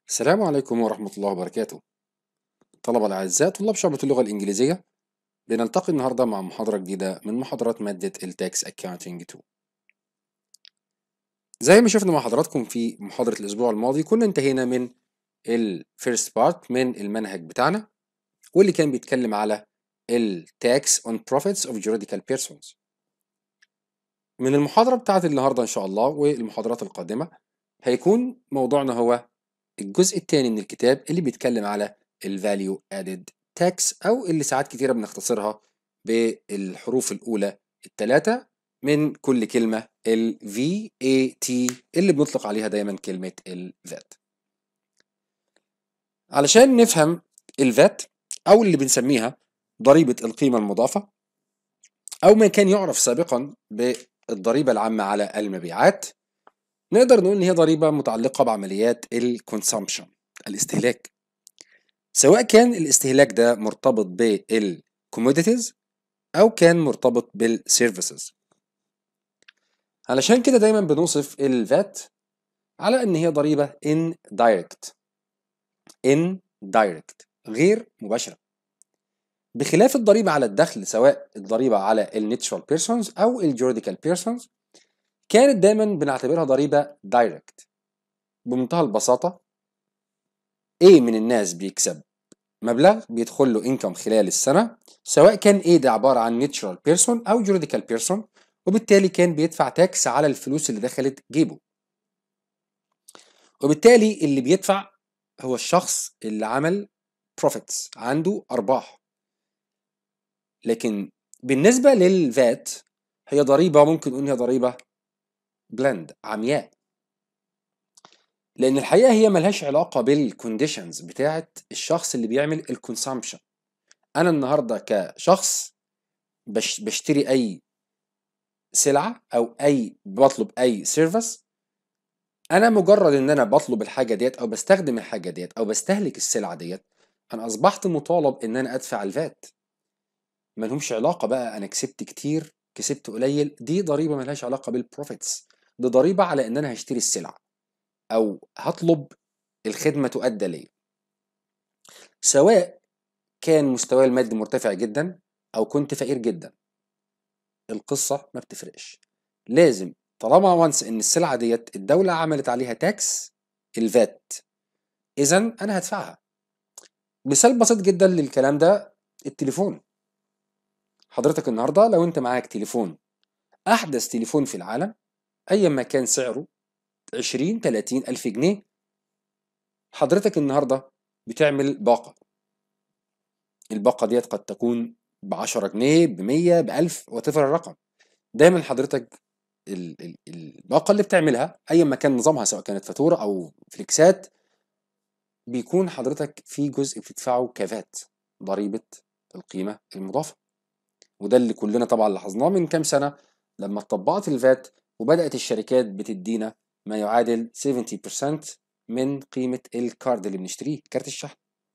السلام عليكم ورحمة الله وبركاته طلبة الأعزاء طلاب شعبة اللغة الإنجليزية بنلتقي النهاردة مع محاضرة جديدة من محاضرات مادة التاكس أكاونتنج 2 زي ما شفنا مع حضراتكم في محاضرة الأسبوع الماضي كنا انتهينا من الفيرست بارت من المنهج بتاعنا واللي كان بيتكلم على التاكس on profits of juridical persons من المحاضرة بتاعت النهاردة إن شاء الله والمحاضرات القادمة هيكون موضوعنا هو الجزء الثاني من الكتاب اللي بيتكلم على ال Value Added Tax أو اللي ساعات كتيرة بنختصرها بالحروف الأولى الثلاثة من كل كلمة ال VAT اللي بنطلق عليها دايما كلمة ال VAT علشان نفهم ال VAT أو اللي بنسميها ضريبة القيمة المضافة أو ما كان يعرف سابقا بالضريبة العامة على المبيعات نقدر نقول إن هي ضريبة متعلقة بعمليات الكونسامشن الاستهلاك سواء كان الاستهلاك ده مرتبط بالكوموديتيز أو كان مرتبط بالسيرفيسز علشان كده دايما بنوصف الفات على إن هي ضريبة indirect indirect غير مباشرة بخلاف الضريبة على الدخل سواء الضريبة على الناتشورال بيرسونز أو الجوريديكال بيرسونز كانت دايما بنعتبرها ضريبة دايركت بمنتهى البساطة A من الناس بيكسب مبلغ بيدخل له انكم خلال السنة سواء كان A ده عبارة عن ناتشورال بيرسون أو جوريديكال بيرسون وبالتالي كان بيدفع تاكس على الفلوس اللي دخلت جيبه وبالتالي اللي بيدفع هو الشخص اللي عمل بروفيتس عنده أرباح لكن بالنسبة للفات هي ضريبة ممكن نقول هي ضريبة بلند عمياء لان الحقيقه هي ملهاش علاقه بالكونديشنز بتاعه الشخص اللي بيعمل الكونسامشن انا النهارده كشخص بش بشتري اي سلعه او اي بطلب اي سيرفيس انا مجرد ان انا بطلب الحاجه ديت او بستخدم الحاجه ديت او بستهلك السلعه ديت انا اصبحت مطالب ان انا ادفع الفات ملهمش علاقه بقى انا كسبت كتير كسبت قليل دي ضريبه ملهاش علاقه بالبروفيتس دي ضريبه على ان انا هشتري السلعه او هطلب الخدمه تؤدى لي سواء كان مستواي المادي مرتفع جدا او كنت فقير جدا القصه ما بتفرقش لازم طالما وانس ان السلعه ديت الدوله عملت عليها تاكس الفات اذا انا هدفعها مثال بسيط جدا للكلام ده التليفون حضرتك النهارده لو انت معاك تليفون احدث تليفون في العالم ايا ما كان سعره 20 30 الف جنيه حضرتك النهارده بتعمل باقه الباقه ديت قد تكون ب 10 جنيه ب 100 ب 1000 وتفر الرقم دايما حضرتك ال- ال- الباقه اللي بتعملها ايا ما كان نظامها سواء كانت فاتوره او فليكسات بيكون حضرتك في جزء بتدفعه كفات ضريبه القيمه المضافه وده اللي كلنا طبعا لاحظناه من كام سنه لما اتطبقت الفات وبدات الشركات بتدينا ما يعادل 70% من قيمه الكارد اللي بنشتريه كارت الشحن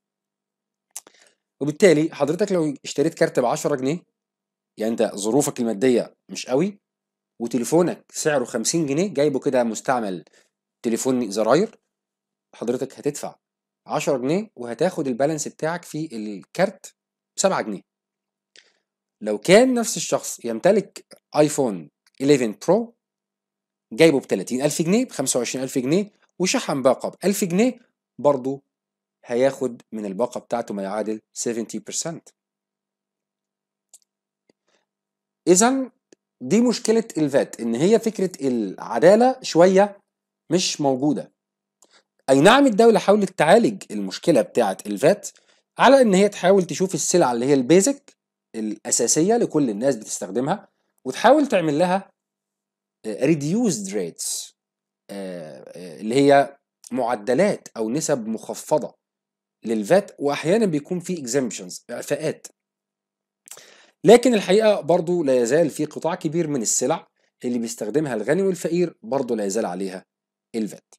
وبالتالي حضرتك لو اشتريت كارت ب 10 جنيه يعني انت ظروفك الماديه مش قوي وتليفونك سعره 50 جنيه جايبه كده مستعمل تليفون زراير حضرتك هتدفع 10 جنيه وهتاخد البالانس بتاعك في الكارت ب 7 جنيه لو كان نفس الشخص يمتلك ايفون 11 برو جايبه ب 30000 جنيه ب 25000 جنيه وشحن باقة ب 1000 جنيه برضه هياخد من الباقة بتاعته ما يعادل 70% إذا دي مشكلة الفات إن هي فكرة العدالة شوية مش موجودة أي نعم الدولة حاولت تعالج المشكلة بتاعة الفات على إن هي تحاول تشوف السلع اللي هي البيزك الأساسية لكل الناس بتستخدمها وتحاول تعمل لها reduced rates اللي هي معدلات او نسب مخفضه للفات واحيانا بيكون في exemptions اعفاءات لكن الحقيقه برضو لا يزال في قطاع كبير من السلع اللي بيستخدمها الغني والفقير برضو لا يزال عليها الفات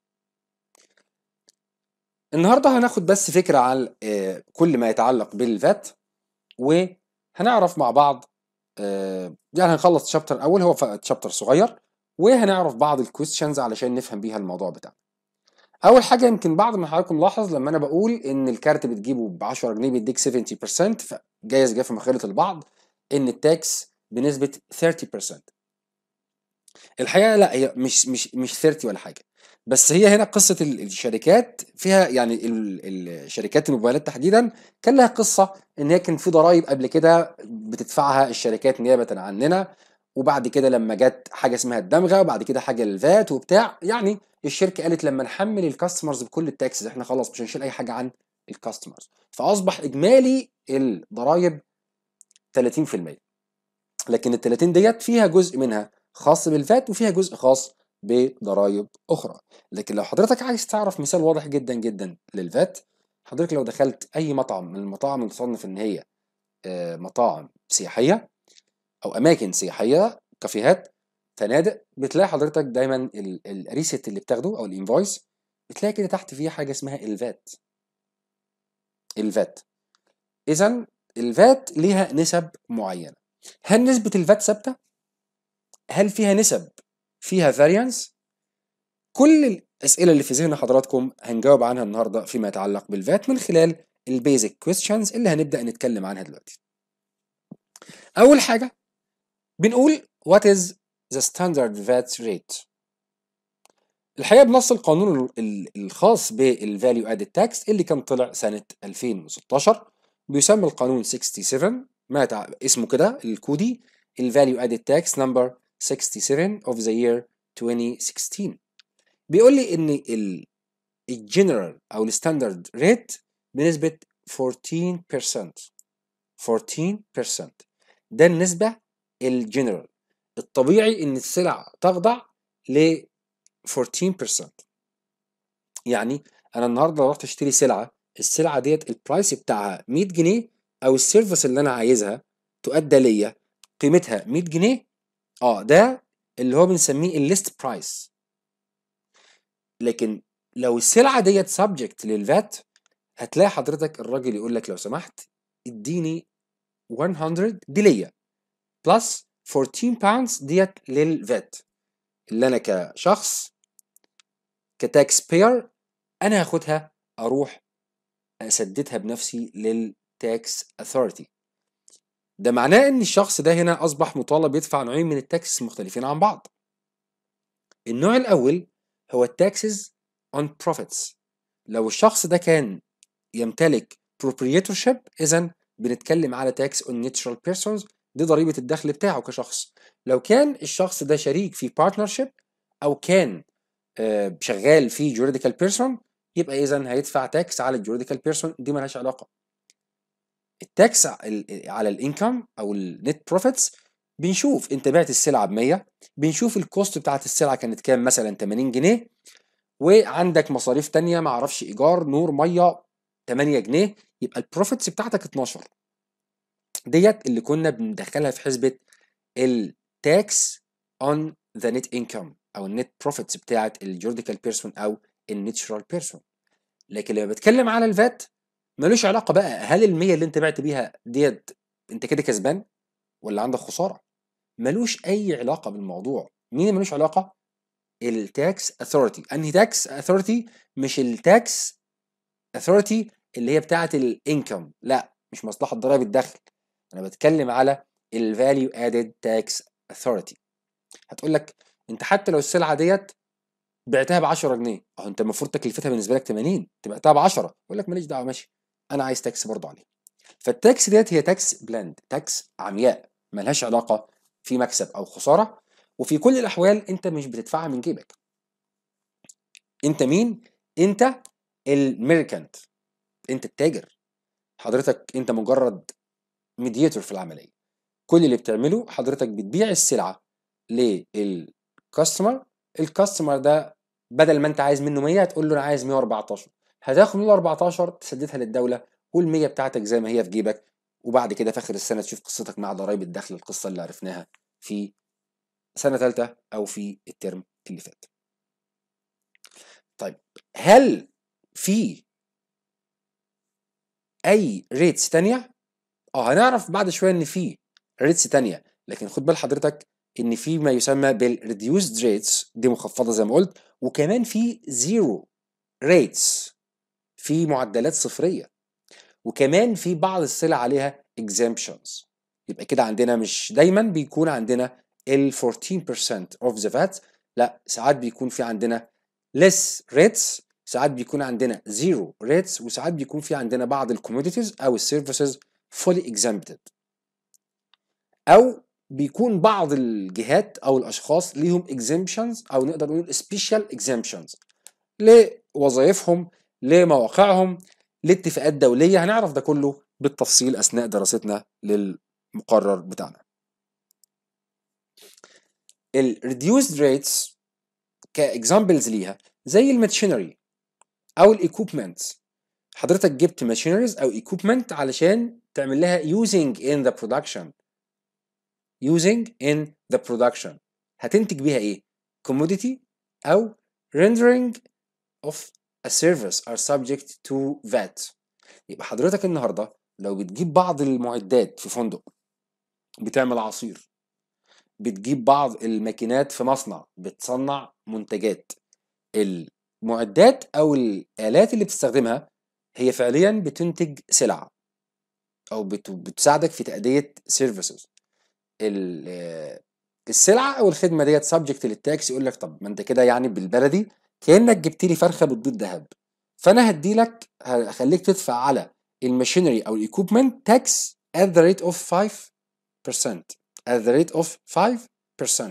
النهارده هناخد بس فكره عن كل ما يتعلق بالفات وهنعرف مع بعض يعني هنخلص شابتر اول هو شابتر صغير وهنعرف بعض الكويستشنز علشان نفهم بيها الموضوع بتاعنا اول حاجه يمكن بعض من حضراتكم لاحظ لما انا بقول ان الكارت بتجيبه ب 10 جنيه بيديك 70% فجايز جه في مخيله البعض ان التاكس بنسبه 30% الحقيقه لا هي مش مش مش 30 ولا حاجه بس هي هنا قصه ال- الشركات فيها يعني ال- الشركات الموبايلات تحديدا كان لها قصه ان هي كان في ضرائب قبل كده بتدفعها الشركات نيابه عننا وبعد كده لما جت حاجه اسمها الدمغه وبعد كده حاجه الفات وبتاع يعني الشركه قالت لما نحمل الكاستمرز بكل التاكسز احنا خلاص مش هنشيل اي حاجه عن الكاستمرز فاصبح اجمالي الضرايب 30% لكن ال 30 ديت فيها جزء منها خاص بالفات وفيها جزء خاص بضرائب اخرى لكن لو حضرتك عايز تعرف مثال واضح جدا جدا للفات حضرتك لو دخلت اي مطعم من المطاعم اللي تصنف ان هي آه، مطاعم سياحيه او اماكن سياحيه كافيهات فنادق بتلاقي حضرتك دايما ال- الريست اللي بتاخده او الانفويس بتلاقي كده تحت فيه حاجه اسمها الفات الفات اذا الفات ليها نسب معينه هل نسبه الفات ثابته هل فيها نسب فيها فاريانس كل الاسئله اللي في ذهن حضراتكم هنجاوب عنها النهارده فيما يتعلق بالفات من خلال البيزك كويستشنز اللي هنبدا نتكلم عنها دلوقتي اول حاجه بنقول what is the standard VAT rate الحقيقه بنص القانون ال- ال- الخاص بالفاليو ادد تاكس اللي كان طلع سنه 2016 بيسمى القانون 67 ما تع... اسمه كده الكودي الفاليو ادد تاكس نمبر 67 of the year 2016 بيقول لي ان ال الجنرال او الستاندرد ريت بنسبه 14% 14% ده النسبه الجنرال الطبيعي ان السلع تخضع ل 14% يعني انا النهارده لو رحت اشتري سلعه السلعه ديت البرايس بتاعها 100 جنيه او السيرفيس اللي انا عايزها تؤدى ليا قيمتها 100 جنيه اه ده اللي هو بنسميه الليست برايس لكن لو السلعه ديت سبجكت للفات هتلاقي حضرتك الراجل يقول لك لو سمحت اديني 100 دي ليا بلس 14 باوندز ديت للفات اللي انا كشخص كتاكس بير انا هاخدها اروح اسددها بنفسي للتاكس اثورتي ده معناه ان الشخص ده هنا اصبح مطالب يدفع نوعين من التاكس مختلفين عن بعض النوع الاول هو التاكسز on profits لو الشخص ده كان يمتلك proprietorship اذا بنتكلم على tax on natural persons دي ضريبة الدخل بتاعه كشخص لو كان الشخص ده شريك في partnership او كان آه، شغال في juridical person يبقى اذا هيدفع تاكس على الجوريديكال بيرسون دي ملهاش علاقه التاكس ال- على الانكم او النت بروفيتس بنشوف انت بعت السلعه ب 100 بنشوف الكوست بتاعت السلعه كانت كام مثلا 80 جنيه وعندك مصاريف تانية معرفش ايجار نور ميه 8 جنيه يبقى البروفيتس بتاعتك 12 ديت اللي كنا بندخلها في حسبه التاكس اون ذا نت انكم او النت بروفيتس بتاعت الجوريديكال بيرسون او الناتشرال بيرسون لكن لما بتكلم على الفات ملوش علاقه بقى هل ال 100 اللي انت بعت بيها ديت انت كده كسبان ولا عندك خساره ملوش اي علاقه بالموضوع مين اللي ملوش علاقه التاكس اثورتي انهي تاكس اثورتي مش التاكس اثورتي اللي هي بتاعه الانكم لا مش مصلحه ضرائب الدخل انا بتكلم على الفاليو ادد تاكس اثورتي هتقول لك انت حتى لو السلعه ديت بعتها ب 10 جنيه اهو انت المفروض تكلفتها بالنسبه لك 80 انت بعتها ب 10 يقول لك ماليش دعوه ماشي انا عايز تاكس برضه عليه فالتاكس ديت هي تاكس بلاند تاكس عمياء ملهاش علاقه في مكسب او خساره وفي كل الاحوال انت مش بتدفعها من جيبك انت مين انت الميركنت انت التاجر حضرتك انت مجرد ميديتور في العمليه كل اللي بتعمله حضرتك بتبيع السلعه للكاستمر الكاستمر ده بدل ما انت عايز منه 100 تقول له انا عايز 114 هتاخد منه 14 تسددها للدوله وال100 بتاعتك زي ما هي في جيبك وبعد كده في اخر السنه تشوف قصتك مع ضرائب الدخل القصه اللي عرفناها في سنه ثالثه او في الترم اللي فات. طيب هل في اي ريتس تانية؟ اه هنعرف بعد شويه ان في ريتس تانية لكن خد بال حضرتك ان في ما يسمى بالريديوسد ريتس دي مخفضه زي ما قلت وكمان في زيرو rates في معدلات صفريه وكمان في بعض السلع عليها exemptions يبقى كده عندنا مش دايما بيكون عندنا ال 14% of the VAT لا ساعات بيكون في عندنا less rates ساعات بيكون عندنا zero rates وساعات بيكون في عندنا بعض الكوموديتيز او السيرفيسز fully exempted او بيكون بعض الجهات او الاشخاص ليهم exemptions او نقدر نقول special exemptions لوظائفهم لمواقعهم لاتفاقات دوليه هنعرف ده كله بالتفصيل اثناء دراستنا للمقرر بتاعنا ال reduced rates كاكزامبلز ليها زي الماشينري او الايكوبمنتس حضرتك جبت ماشينريز او ايكوبمنت علشان تعمل لها using in the production using in the production هتنتج بيها ايه commodity او rendering of a service are subject to VAT يبقى حضرتك النهارده لو بتجيب بعض المعدات في فندق بتعمل عصير بتجيب بعض الماكينات في مصنع بتصنع منتجات المعدات او الالات اللي بتستخدمها هي فعليا بتنتج سلع او بت- بتساعدك في تأدية سيرفيسز السلعة او الخدمة ديت سبجكت للتاكس يقول لك طب ما انت كده يعني بالبلدي كأنك جبت لي فرخة بتبيض ذهب فانا هدي لك هخليك تدفع على الماشينري او الايكوبمنت تاكس at the rate of 5% at the rate of 5%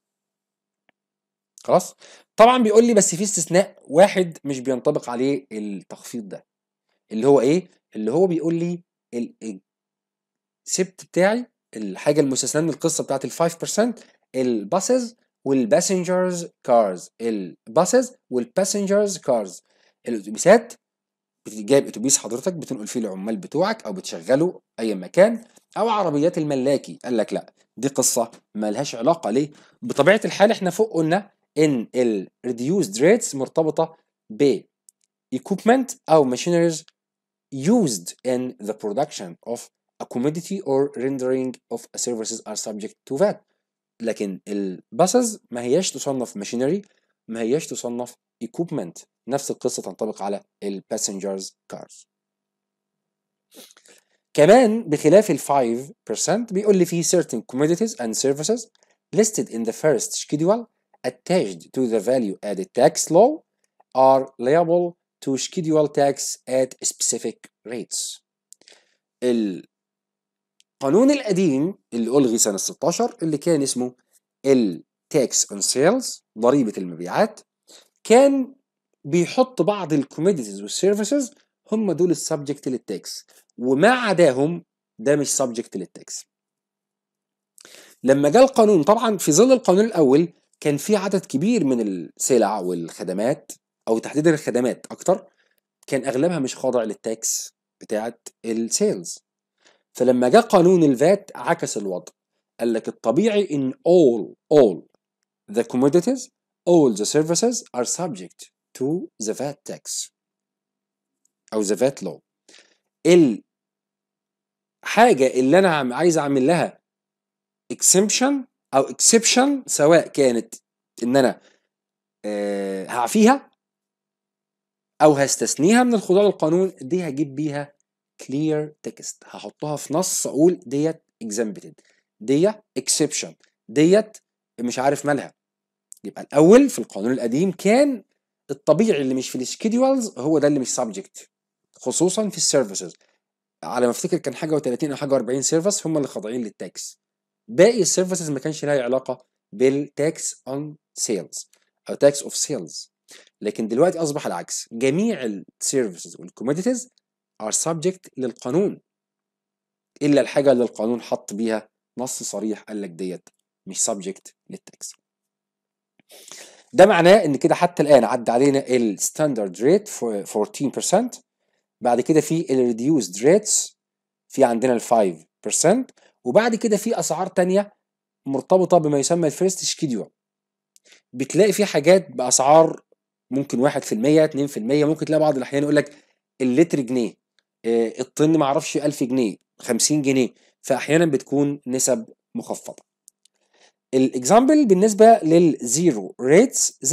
خلاص طبعا بيقول لي بس في استثناء واحد مش بينطبق عليه التخفيض ده اللي هو ايه اللي هو بيقول لي السبت بتاعي الحاجه المستثناه من القصه بتاعت ال 5% الباسز والباسنجرز كارز الباسز والباسنجرز كارز الاتوبيسات جايب اتوبيس حضرتك بتنقل فيه العمال بتوعك او بتشغله اي مكان او عربيات الملاكي قال لك لا دي قصه مالهاش علاقه ليه بطبيعه الحال احنا فوق قلنا ان ال reduced rates مرتبطه ب equipment او machineries used in the production of a commodity or rendering of a services are subject to VAT لكن الباسز ما هياش تصنف machinery ما هياش تصنف equipment نفس القصة تنطبق على ال passengers cars كمان بخلاف ال 5% بيقول لي في certain commodities and services listed in the first schedule attached to the value added tax law are liable to schedule tax at specific rates. القانون القديم اللي ألغي سنة 16 اللي كان اسمه ال tax on sales ضريبة المبيعات كان بيحط بعض الكوميديتيز والسيرفيسز هم دول السبجكت للتاكس وما عداهم ده مش سبجكت للتاكس لما جاء القانون طبعا في ظل القانون الاول كان في عدد كبير من السلع والخدمات او تحديدا الخدمات اكتر كان اغلبها مش خاضع للتاكس بتاعت السيلز فلما جاء قانون الفات عكس الوضع قال لك الطبيعي ان all all the commodities all the services are subject to the VAT tax او the VAT law الحاجة اللي انا عم- عايز اعمل لها exemption او exception سواء كانت ان انا آه، هعفيها او هستثنيها من الخضوع للقانون دي هجيب بيها clear text هحطها في نص اقول ديت exempted ديت exception ديت مش عارف مالها يبقى الاول في القانون القديم كان الطبيعي اللي مش في السكيدولز هو ده اللي مش سبجكت خصوصا في السيرفيسز على ما افتكر كان حاجه و30 او حاجه و40 سيرفيس هم اللي خاضعين للتاكس باقي السيرفيسز ما كانش لها علاقه بالتاكس اون سيلز او تاكس اوف سيلز لكن دلوقتي اصبح العكس جميع السيرفيسز والكوموديتيز ار سبجكت للقانون الا الحاجه اللي القانون حط بيها نص صريح قال لك ديت مش سبجكت للتاكس ده معناه ان كده حتى الان عدى علينا الستاندرد ريت 14% بعد كده في الريديوسد ريتس في عندنا ال 5% وبعد كده في اسعار تانية مرتبطه بما يسمى الفيرست شكيدول بتلاقي في حاجات باسعار ممكن 1% 2% ممكن تلاقي بعض الاحيان يقول لك اللتر جنيه آه، الطن معرفش 1000 جنيه 50 جنيه فاحيانا بتكون نسب مخفضه الاكزامبل بالنسبه للزيرو ريتس زي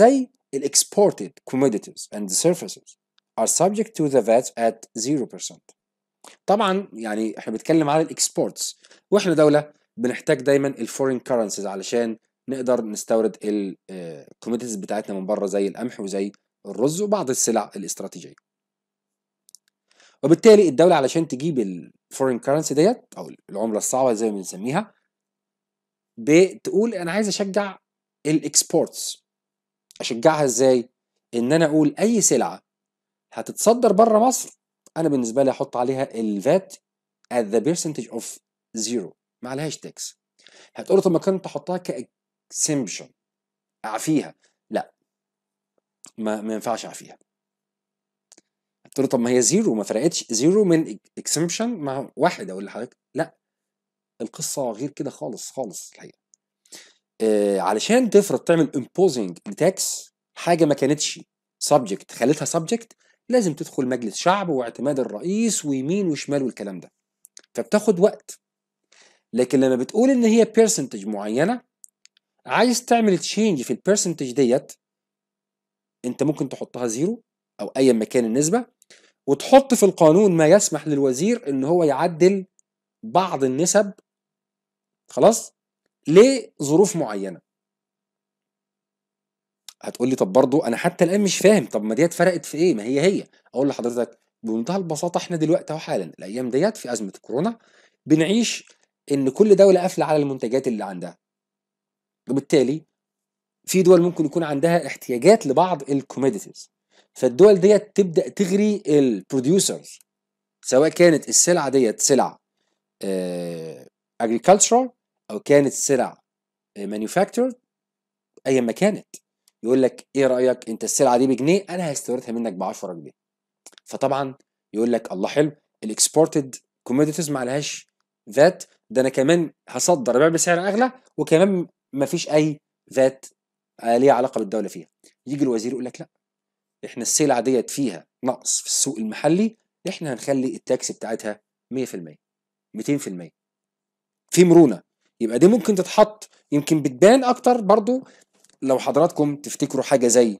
ال exported commodities and services are subject to the VAT at 0%. طبعا يعني احنا بنتكلم على الاكسبورتس واحنا دولة بنحتاج دايما الفورين كرنسيز علشان نقدر نستورد الكوموديتيز بتاعتنا من بره زي القمح وزي الرز وبعض السلع الاستراتيجية. وبالتالي الدولة علشان تجيب الفورين كرنسي ديت او العملة الصعبة زي ما بنسميها بتقول انا عايز اشجع الاكسبورتس اشجعها ازاي ان انا اقول اي سلعه هتتصدر بره مصر انا بالنسبه لي احط عليها الفات at the percentage of zero ما عليهاش تاكس هتقول طب ما كنت احطها كاكسمبشن اعفيها لا ما ما ينفعش اعفيها هتقول طب ما هي زيرو ما فرقتش زيرو من اكسمبشن مع واحد اقول لحضرتك لا القصه غير كده خالص خالص الحقيقه آه علشان تفرض تعمل imposing لتاكس حاجه ما كانتش subject خليتها subject لازم تدخل مجلس شعب واعتماد الرئيس ويمين وشمال والكلام ده فبتاخد وقت لكن لما بتقول ان هي percentage معينه عايز تعمل تشينج في البرسنتج ديت انت ممكن تحطها زيرو او ايا ما كان النسبه وتحط في القانون ما يسمح للوزير ان هو يعدل بعض النسب خلاص لظروف معينه هتقول لي طب برضو انا حتى الان مش فاهم طب ما ديت فرقت في ايه ما هي هي اقول لحضرتك بمنتهى البساطه احنا دلوقتي اهو حالا الايام ديت في ازمه كورونا بنعيش ان كل دوله قافله على المنتجات اللي عندها وبالتالي في دول ممكن يكون عندها احتياجات لبعض الكوميديتيز فالدول ديت تبدا تغري البروديوسرز سواء كانت السلعه ديت سلع اجريكلتشر او كانت سلع مانيفاكتشر ايا ما كانت يقول لك ايه رايك انت السلعه دي بجنيه انا هستوردها منك ب 10 جنيه فطبعا يقول لك الله حلو الاكسبورتد كوموديتيز ما عليهاش فات ده انا كمان هصدر ابيع بسعر اغلى وكمان ما فيش اي فات ليها علاقه بالدوله فيها يجي الوزير يقول لك لا احنا السلعه ديت فيها نقص في السوق المحلي احنا هنخلي التاكس بتاعتها 100% 200% في مرونه يبقى دي ممكن تتحط يمكن بتبان اكتر برضو لو حضراتكم تفتكروا حاجه زي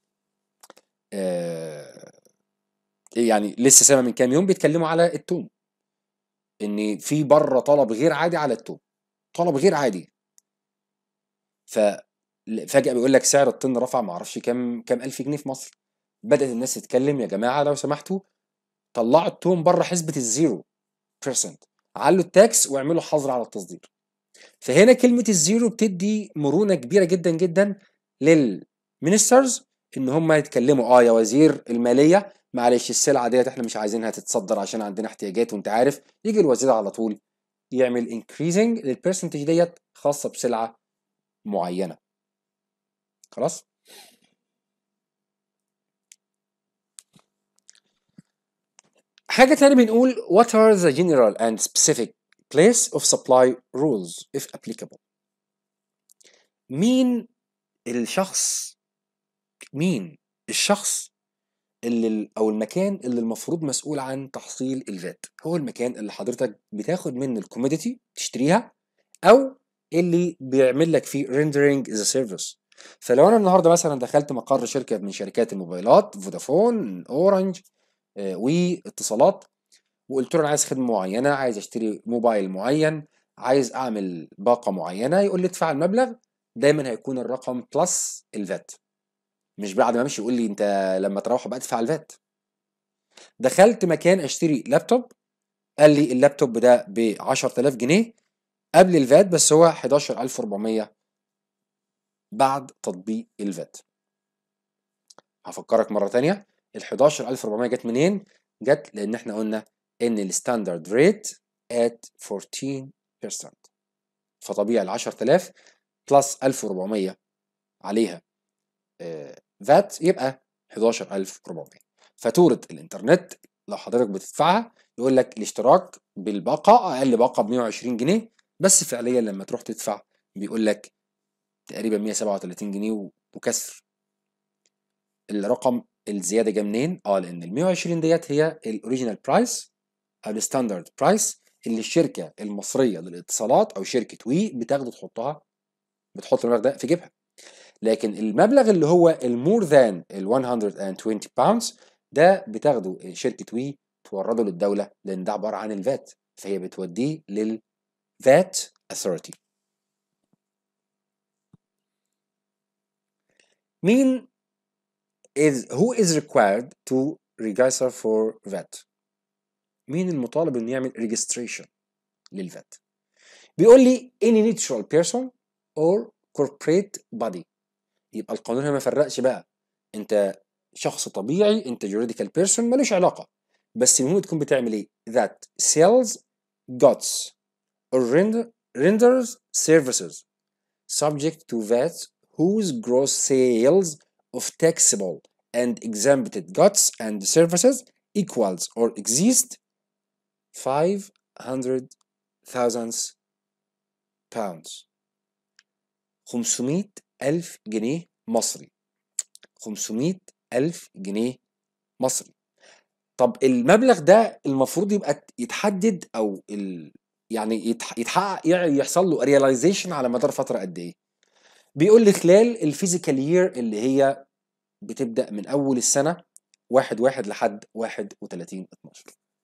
آه يعني لسه سامع من كام يوم بيتكلموا على التوم ان في بره طلب غير عادي على التوم طلب غير عادي ف فجاه بيقول لك سعر الطن رفع ما اعرفش كام كام الف جنيه في مصر بدات الناس تتكلم يا جماعه لو سمحتوا طلعوا التوم بره حسبه الزيرو بيرسنت علوا التاكس واعملوا حظر على التصدير فهنا كلمه الزيرو بتدي مرونه كبيره جدا جدا للمينسترز ان هم يتكلموا اه يا وزير الماليه معلش السلعه ديت احنا مش عايزينها تتصدر عشان عندنا احتياجات وانت عارف يجي الوزير على طول يعمل انكريزنج للبرسنتج ديت خاصه بسلعه معينه خلاص حاجة تانية بنقول what are the general and specific place of supply rules if applicable مين الشخص مين الشخص اللي او المكان اللي المفروض مسؤول عن تحصيل الفات هو المكان اللي حضرتك بتاخد منه الكوموديتي تشتريها او اللي بيعمل لك فيه rendering as a service فلو انا النهارده مثلا دخلت مقر شركه من شركات الموبايلات فودافون اورنج آه، واتصالات وقلت له انا عايز خدمه معينه عايز اشتري موبايل معين عايز اعمل باقه معينه يقول لي ادفع المبلغ دايما هيكون الرقم بلس الفات مش بعد ما امشي يقول لي انت لما تروح بقى ادفع الفات دخلت مكان اشتري لابتوب قال لي اللابتوب ده ب 10000 جنيه قبل الفات بس هو 11400 بعد تطبيق الفات هفكرك مرة تانية ال 11400 جت منين؟ جت لأن احنا قلنا إن الستاندرد ريت at 14% فطبيعي ال 10000 بلس 1400 عليها فات يبقى 11400 فاتورة الإنترنت لو حضرتك بتدفعها يقول لك الاشتراك بالباقة أقل باقة ب 120 جنيه بس فعليا لما تروح تدفع بيقول لك تقريبا 137 جنيه وكسر الرقم الزياده جه منين؟ اه لان ال 120 ديت هي الاوريجينال برايس او الستاندرد برايس اللي الشركه المصريه للاتصالات او شركه وي بتاخده تحطها بتحط المبلغ ده في جيبها لكن المبلغ اللي هو المور ذان ال 120 باوندز ده بتاخده شركه وي تورده للدوله لان ده عباره عن الفات فهي بتوديه للفات authority مين is who is required to register for VAT مين المطالب انه يعمل registration للفات بيقول لي any neutral person or corporate body يبقى القانون هنا ما فرقش بقى انت شخص طبيعي انت juridical person ملوش علاقه بس المهم تكون بتعمل ايه that sells goods or render, renders services subject to VAT whose gross sales of taxable and exempted goods and services equals or exceeds 500,000 pounds 500 ألف جنيه مصري 500 ألف جنيه مصري طب المبلغ ده المفروض يبقى يتحدد او ال... يعني يتح... يتحقق يعني يحصل له ريلايزيشن على مدار فتره قد ايه بيقول لي خلال الفيزيكال يير اللي هي بتبدا من اول السنه 1 1 لحد 31 12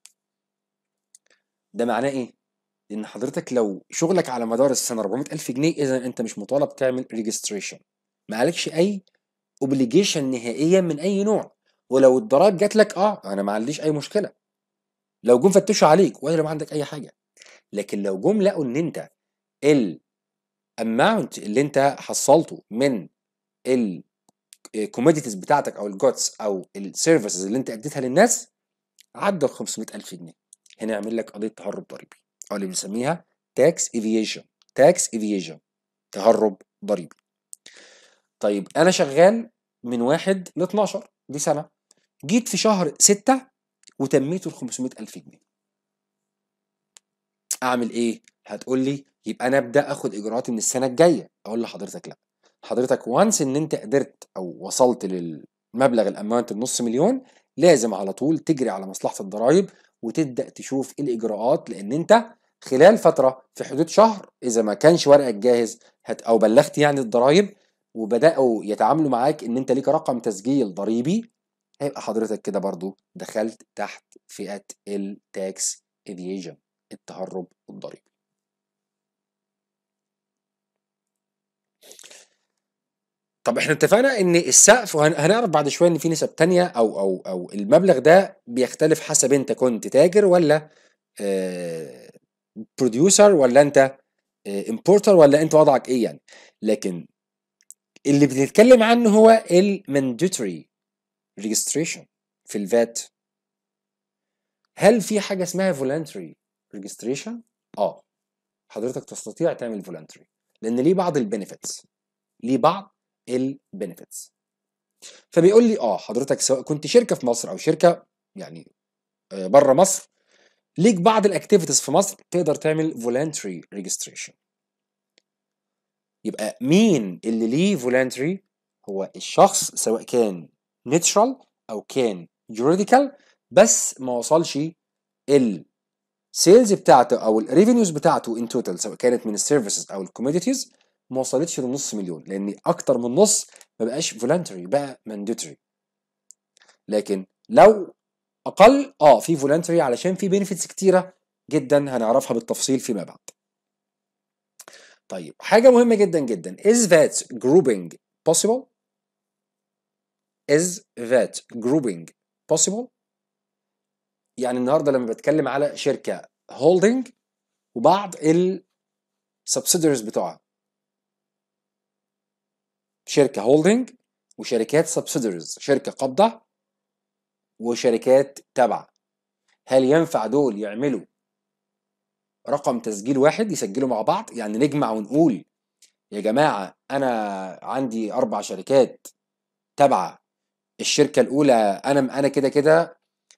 ده معناه ايه ان حضرتك لو شغلك على مدار السنه 400 الف جنيه اذا انت مش مطالب تعمل ريجستريشن ما عليكش اي اوبليجيشن نهائيا من اي نوع ولو الضرايب جات لك اه انا ما عنديش اي مشكله لو جم فتشوا عليك ولا ما عندك اي حاجه لكن لو جم لقوا ان انت الاماونت اللي انت حصلته من الكوموديتيز بتاعتك او الجوتس او السيرفيسز اللي انت اديتها للناس عدى ال 500000 جنيه هنا يعمل لك قضيه تهرب ضريبي او اللي بنسميها تاكس ايفيشن تاكس ايفيشن تهرب ضريبي طيب انا شغال من 1 ل 12 دي سنه جيت في شهر 6 وتميته ال 500000 جنيه اعمل ايه هتقول لي يبقى انا ابدا اخد اجراءاتي من السنه الجايه اقول لحضرتك لا حضرتك وانس ان انت قدرت او وصلت للمبلغ الاماونت النص مليون لازم على طول تجري على مصلحه الضرايب وتبدا تشوف ايه الاجراءات لان انت خلال فتره في حدود شهر اذا ما كانش ورقك جاهز هت او بلغت يعني الضرايب وبداوا يتعاملوا معاك ان انت ليك رقم تسجيل ضريبي هيبقى حضرتك كده برضو دخلت تحت فئه التاكس ايفيجن التهرب الضريبي طب احنا اتفقنا ان السقف وهنعرف بعد شويه ان في نسب تانية او او او المبلغ ده بيختلف حسب انت كنت تاجر ولا بروديوسر ولا انت امبورتر ولا انت وضعك ايه يعني لكن اللي بنتكلم عنه هو الماندatory registration في الفات هل في حاجه اسمها voluntary registration اه حضرتك تستطيع تعمل voluntary لان ليه بعض البنفيتس ليه بعض البنفيتس فبيقول لي اه حضرتك سواء كنت شركه في مصر او شركه يعني بره مصر ليك بعض الاكتيفيتيز في مصر تقدر تعمل voluntary registration يبقى مين اللي ليه voluntary هو الشخص سواء كان neutral او كان juridical بس ما وصلش السيلز بتاعته او الريفينيوز بتاعته ان توتال سواء كانت من السيرفيسز او الكوموديتيز ما وصلتش لنص مليون لان اكتر من نص ما بقاش فولنتري بقى مانديتوري لكن لو اقل اه في فولنتري علشان في بينيفيتس كتيره جدا هنعرفها بالتفصيل فيما بعد طيب حاجه مهمه جدا جدا is that grouping possible is that grouping possible يعني النهارده لما بتكلم على شركه هولدنج وبعض ال subsidiaries بتوعها شركه هولدنج وشركات سبسيدريز شركه قابضه وشركات تابعه هل ينفع دول يعملوا رقم تسجيل واحد يسجلوا مع بعض يعني نجمع ونقول يا جماعه انا عندي اربع شركات تابعه الشركه الاولى انا انا كده كده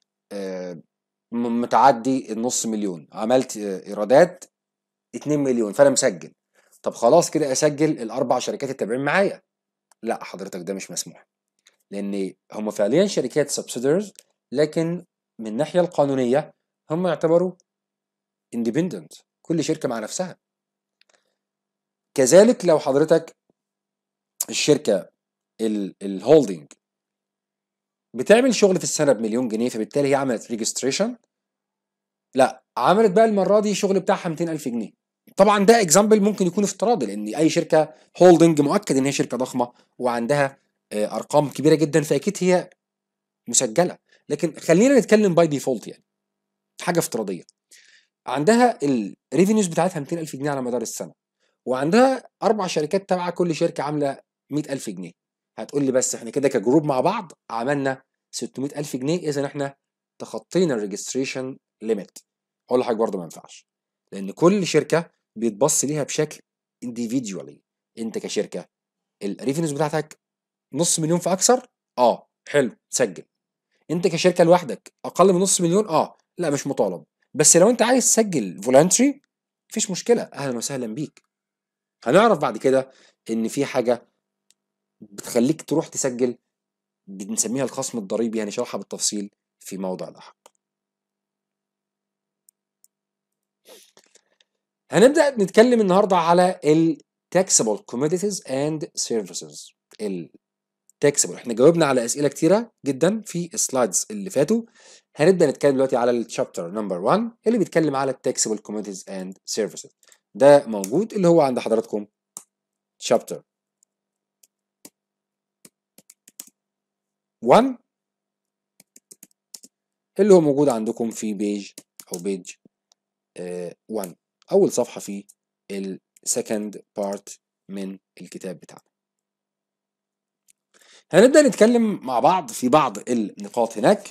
متعدي النص مليون عملت ايرادات 2 مليون فانا مسجل طب خلاص كده اسجل الاربع شركات التابعين معايا لا حضرتك ده مش مسموح لان هم فعليا شركات سبسيدرز لكن من الناحيه القانونيه هم يعتبروا اندبندنت كل شركه مع نفسها كذلك لو حضرتك الشركه الهولدنج بتعمل شغل في السنه بمليون جنيه فبالتالي هي عملت ريجستريشن لا عملت بقى المره دي شغل بتاعها 200000 جنيه طبعا ده اكزامبل ممكن يكون افتراضي لان اي شركه هولدنج مؤكد ان هي شركه ضخمه وعندها آه، ارقام كبيره جدا فاكيد هي مسجله لكن خلينا نتكلم باي ديفولت يعني حاجه افتراضيه عندها الريفينيوز بتاعتها 200000 جنيه على مدار السنه وعندها اربع شركات تابعه كل شركه عامله 100000 جنيه هتقول لي بس احنا كده كجروب مع بعض عملنا 600000 جنيه اذا احنا تخطينا الريجستريشن ليميت اقول لحضرتك برضه ما ينفعش لان كل شركه بيتبص ليها بشكل individually انت كشركه الريفينيوز بتاعتك نص مليون فاكثر اه حلو سجل انت كشركه لوحدك اقل من نص مليون اه لا مش مطالب بس لو انت عايز تسجل فولنتري مفيش مشكله اهلا وسهلا بيك هنعرف بعد كده ان في حاجه بتخليك تروح تسجل بنسميها الخصم الضريبي هنشرحها بالتفصيل في موضع لاحق هنبدأ نتكلم النهاردة على ال taxable commodities and services ال taxable احنا جاوبنا على أسئلة كتيرة جدا في السلايدز اللي فاتوا هنبدأ نتكلم دلوقتي على الشابتر نمبر 1 اللي بيتكلم على taxable commodities and services ده موجود اللي هو عند حضراتكم chapter 1 اللي هو موجود عندكم في بيج او بيج 1 اول صفحه في السكند بارت من الكتاب بتاعنا هنبدا نتكلم مع بعض في بعض النقاط هناك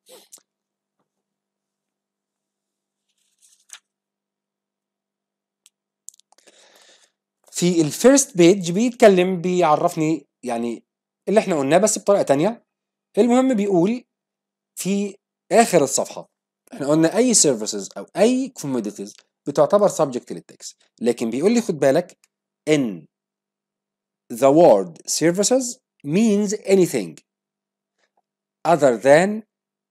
في الفيرست بيج بيتكلم بيعرفني يعني اللي احنا قلناه بس بطريقه تانية المهم بيقول في اخر الصفحه احنا قلنا اي سيرفيسز او اي كوموديتيز بتعتبر سبجكت للتكس لكن بيقول لي خد بالك ان the word services means anything other than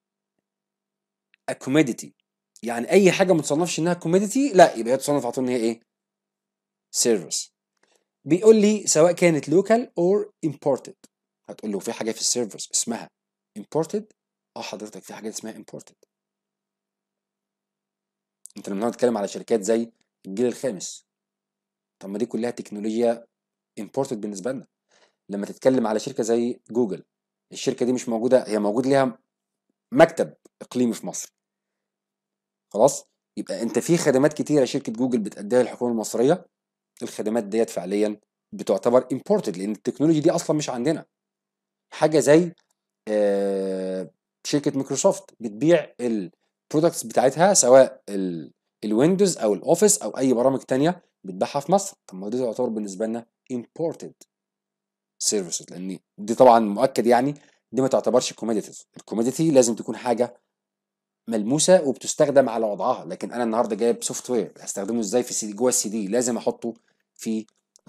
a commodity يعني اي حاجه ما تصنفش انها commodity لا يبقى هي تصنف على طول ان هي ايه service بيقول لي سواء كانت local or imported هتقول له في حاجه في السيرفيس اسمها imported اه حضرتك في حاجات اسمها imported انت لما نتكلم على شركات زي الجيل الخامس طب ما دي كلها تكنولوجيا imported بالنسبه لنا لما تتكلم على شركه زي جوجل الشركه دي مش موجوده هي موجود ليها مكتب اقليمي في مصر خلاص يبقى انت في خدمات كتيره شركه جوجل بتأديها الحكومه المصريه الخدمات ديت فعليا بتعتبر imported لان التكنولوجيا دي اصلا مش عندنا حاجه زي آه شركه مايكروسوفت بتبيع البرودكتس بتاعتها سواء الويندوز او الاوفيس او اي برامج تانية بتبيعها في مصر طب ما دي تعتبر بالنسبه لنا imported services لان دي طبعا مؤكد يعني دي ما تعتبرش كوموديتيز الكوموديتي لازم تكون حاجه ملموسه وبتستخدم على وضعها لكن انا النهارده جايب سوفت وير هستخدمه ازاي في سي جوه السي دي لازم احطه في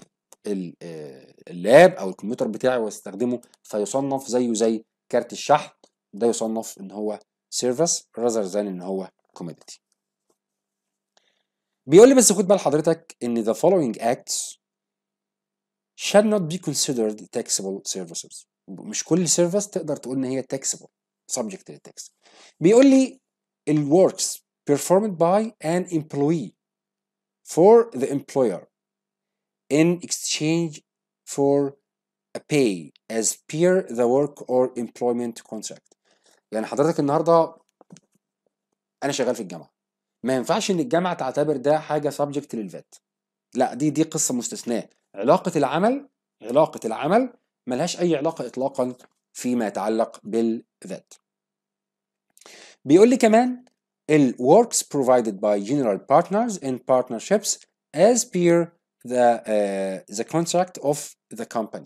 اللاب او الكمبيوتر بتاعي واستخدمه فيصنف زيه زي كارت الشحن ده يصنف ان هو سيرفيس rather than ان هو كوموديتي بيقول لي بس خد بال حضرتك ان the following acts shall not be considered taxable services مش كل سيرفيس تقدر تقول ان هي taxable subject للتاكس بيقول لي ال works performed by an employee for the employer in exchange for a pay as per the work or employment contract يعني حضرتك النهارده انا شغال في الجامعه ما ينفعش ان الجامعه تعتبر ده حاجه سبجكت للفات لا دي دي قصه مستثناه علاقه العمل علاقه العمل ملهاش اي علاقه اطلاقا فيما يتعلق بالذات بيقول لي كمان ال works provided by general partners in partnerships as per the uh, the contract of the company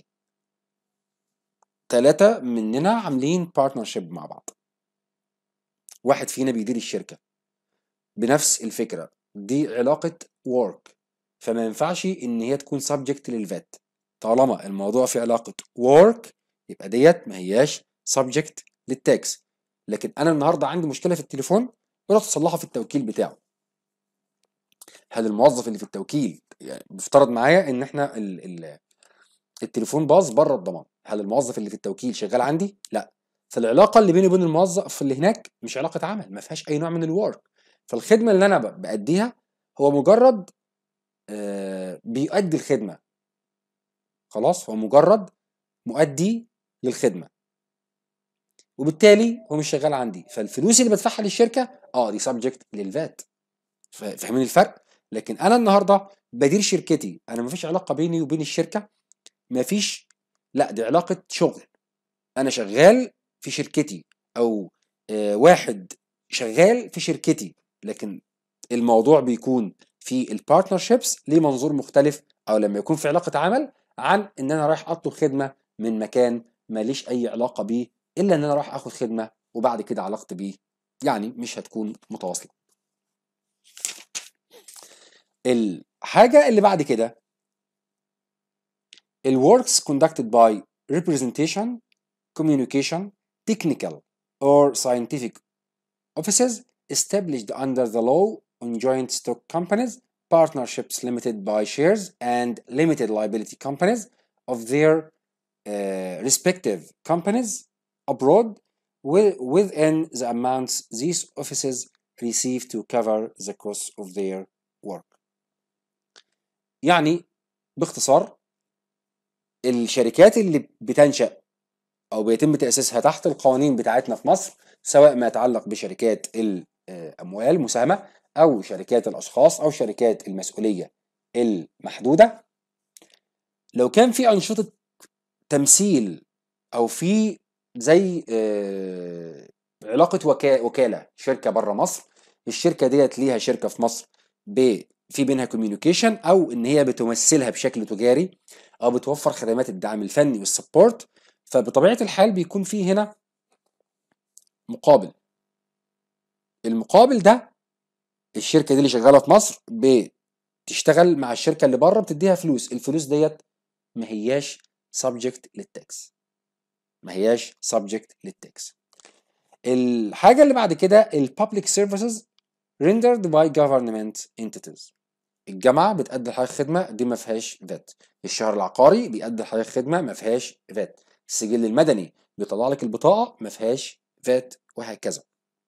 ثلاثة مننا عاملين بارتنرشيب مع بعض واحد فينا بيدير الشركة بنفس الفكرة دي علاقة work فما ينفعش ان هي تكون subject للفات طالما الموضوع في علاقة work يبقى ديت ما هياش subject للتاكس لكن انا النهارده عندي مشكلة في التليفون رحت اصلحها في التوكيل بتاعه هل الموظف اللي في التوكيل يعني بيفترض معايا ان احنا ال ال التليفون باظ بره الضمان هل الموظف اللي في التوكيل شغال عندي لا فالعلاقه اللي بيني وبين الموظف اللي هناك مش علاقه عمل ما فيهاش اي نوع من الورك فالخدمه اللي انا ب- باديها هو مجرد آه، بيؤدي الخدمه خلاص هو مجرد مؤدي للخدمه وبالتالي هو مش شغال عندي فالفلوس اللي بدفعها للشركه اه دي سبجكت للفات فا- فاهمين الفرق لكن انا النهارده بدير شركتي انا مفيش علاقه بيني وبين الشركه مفيش لا دي علاقه شغل انا شغال في شركتي او آه واحد شغال في شركتي لكن الموضوع بيكون في البارتنرشيبس ليه منظور مختلف او لما يكون في علاقه عمل عن ان انا رايح اطلب خدمه من مكان ماليش اي علاقه بيه الا ان انا رايح اخد خدمه وبعد كده علاقتي بيه يعني مش هتكون متواصله الحاجه اللي بعد كده ال works conducted by representation communication technical or scientific offices established under the law on joint stock companies partnerships limited by shares and limited liability companies of their uh, respective companies abroad wi- within the amounts these offices receive to cover the costs of their work يعني باختصار الشركات اللي بتنشأ أو بيتم تأسيسها تحت القوانين بتاعتنا في مصر سواء ما يتعلق بشركات الأموال مساهمة أو شركات الأشخاص أو شركات المسؤولية المحدودة لو كان في أنشطة تمثيل أو في زي آه، علاقة وكا- وكالة شركة بره مصر الشركة ديت ليها شركة في مصر ب في بينها كوميونيكيشن او ان هي بتمثلها بشكل تجاري او بتوفر خدمات الدعم الفني والسبورت فبطبيعه الحال بيكون في هنا مقابل المقابل ده الشركه دي اللي شغاله في مصر بتشتغل مع الشركه اللي بره بتديها فلوس الفلوس ديت ما هياش سبجكت للتاكس ما هياش سبجكت للتاكس الحاجه اللي بعد كده البابليك سيرفيسز rendered by government entities الجامعه بتأدي لحضرتك خدمه دي ما فيهاش فات الشهر العقاري بيأدي لحضرتك خدمه ما فيهاش فات السجل المدني بيطلع لك البطاقه ما فيهاش فات وهكذا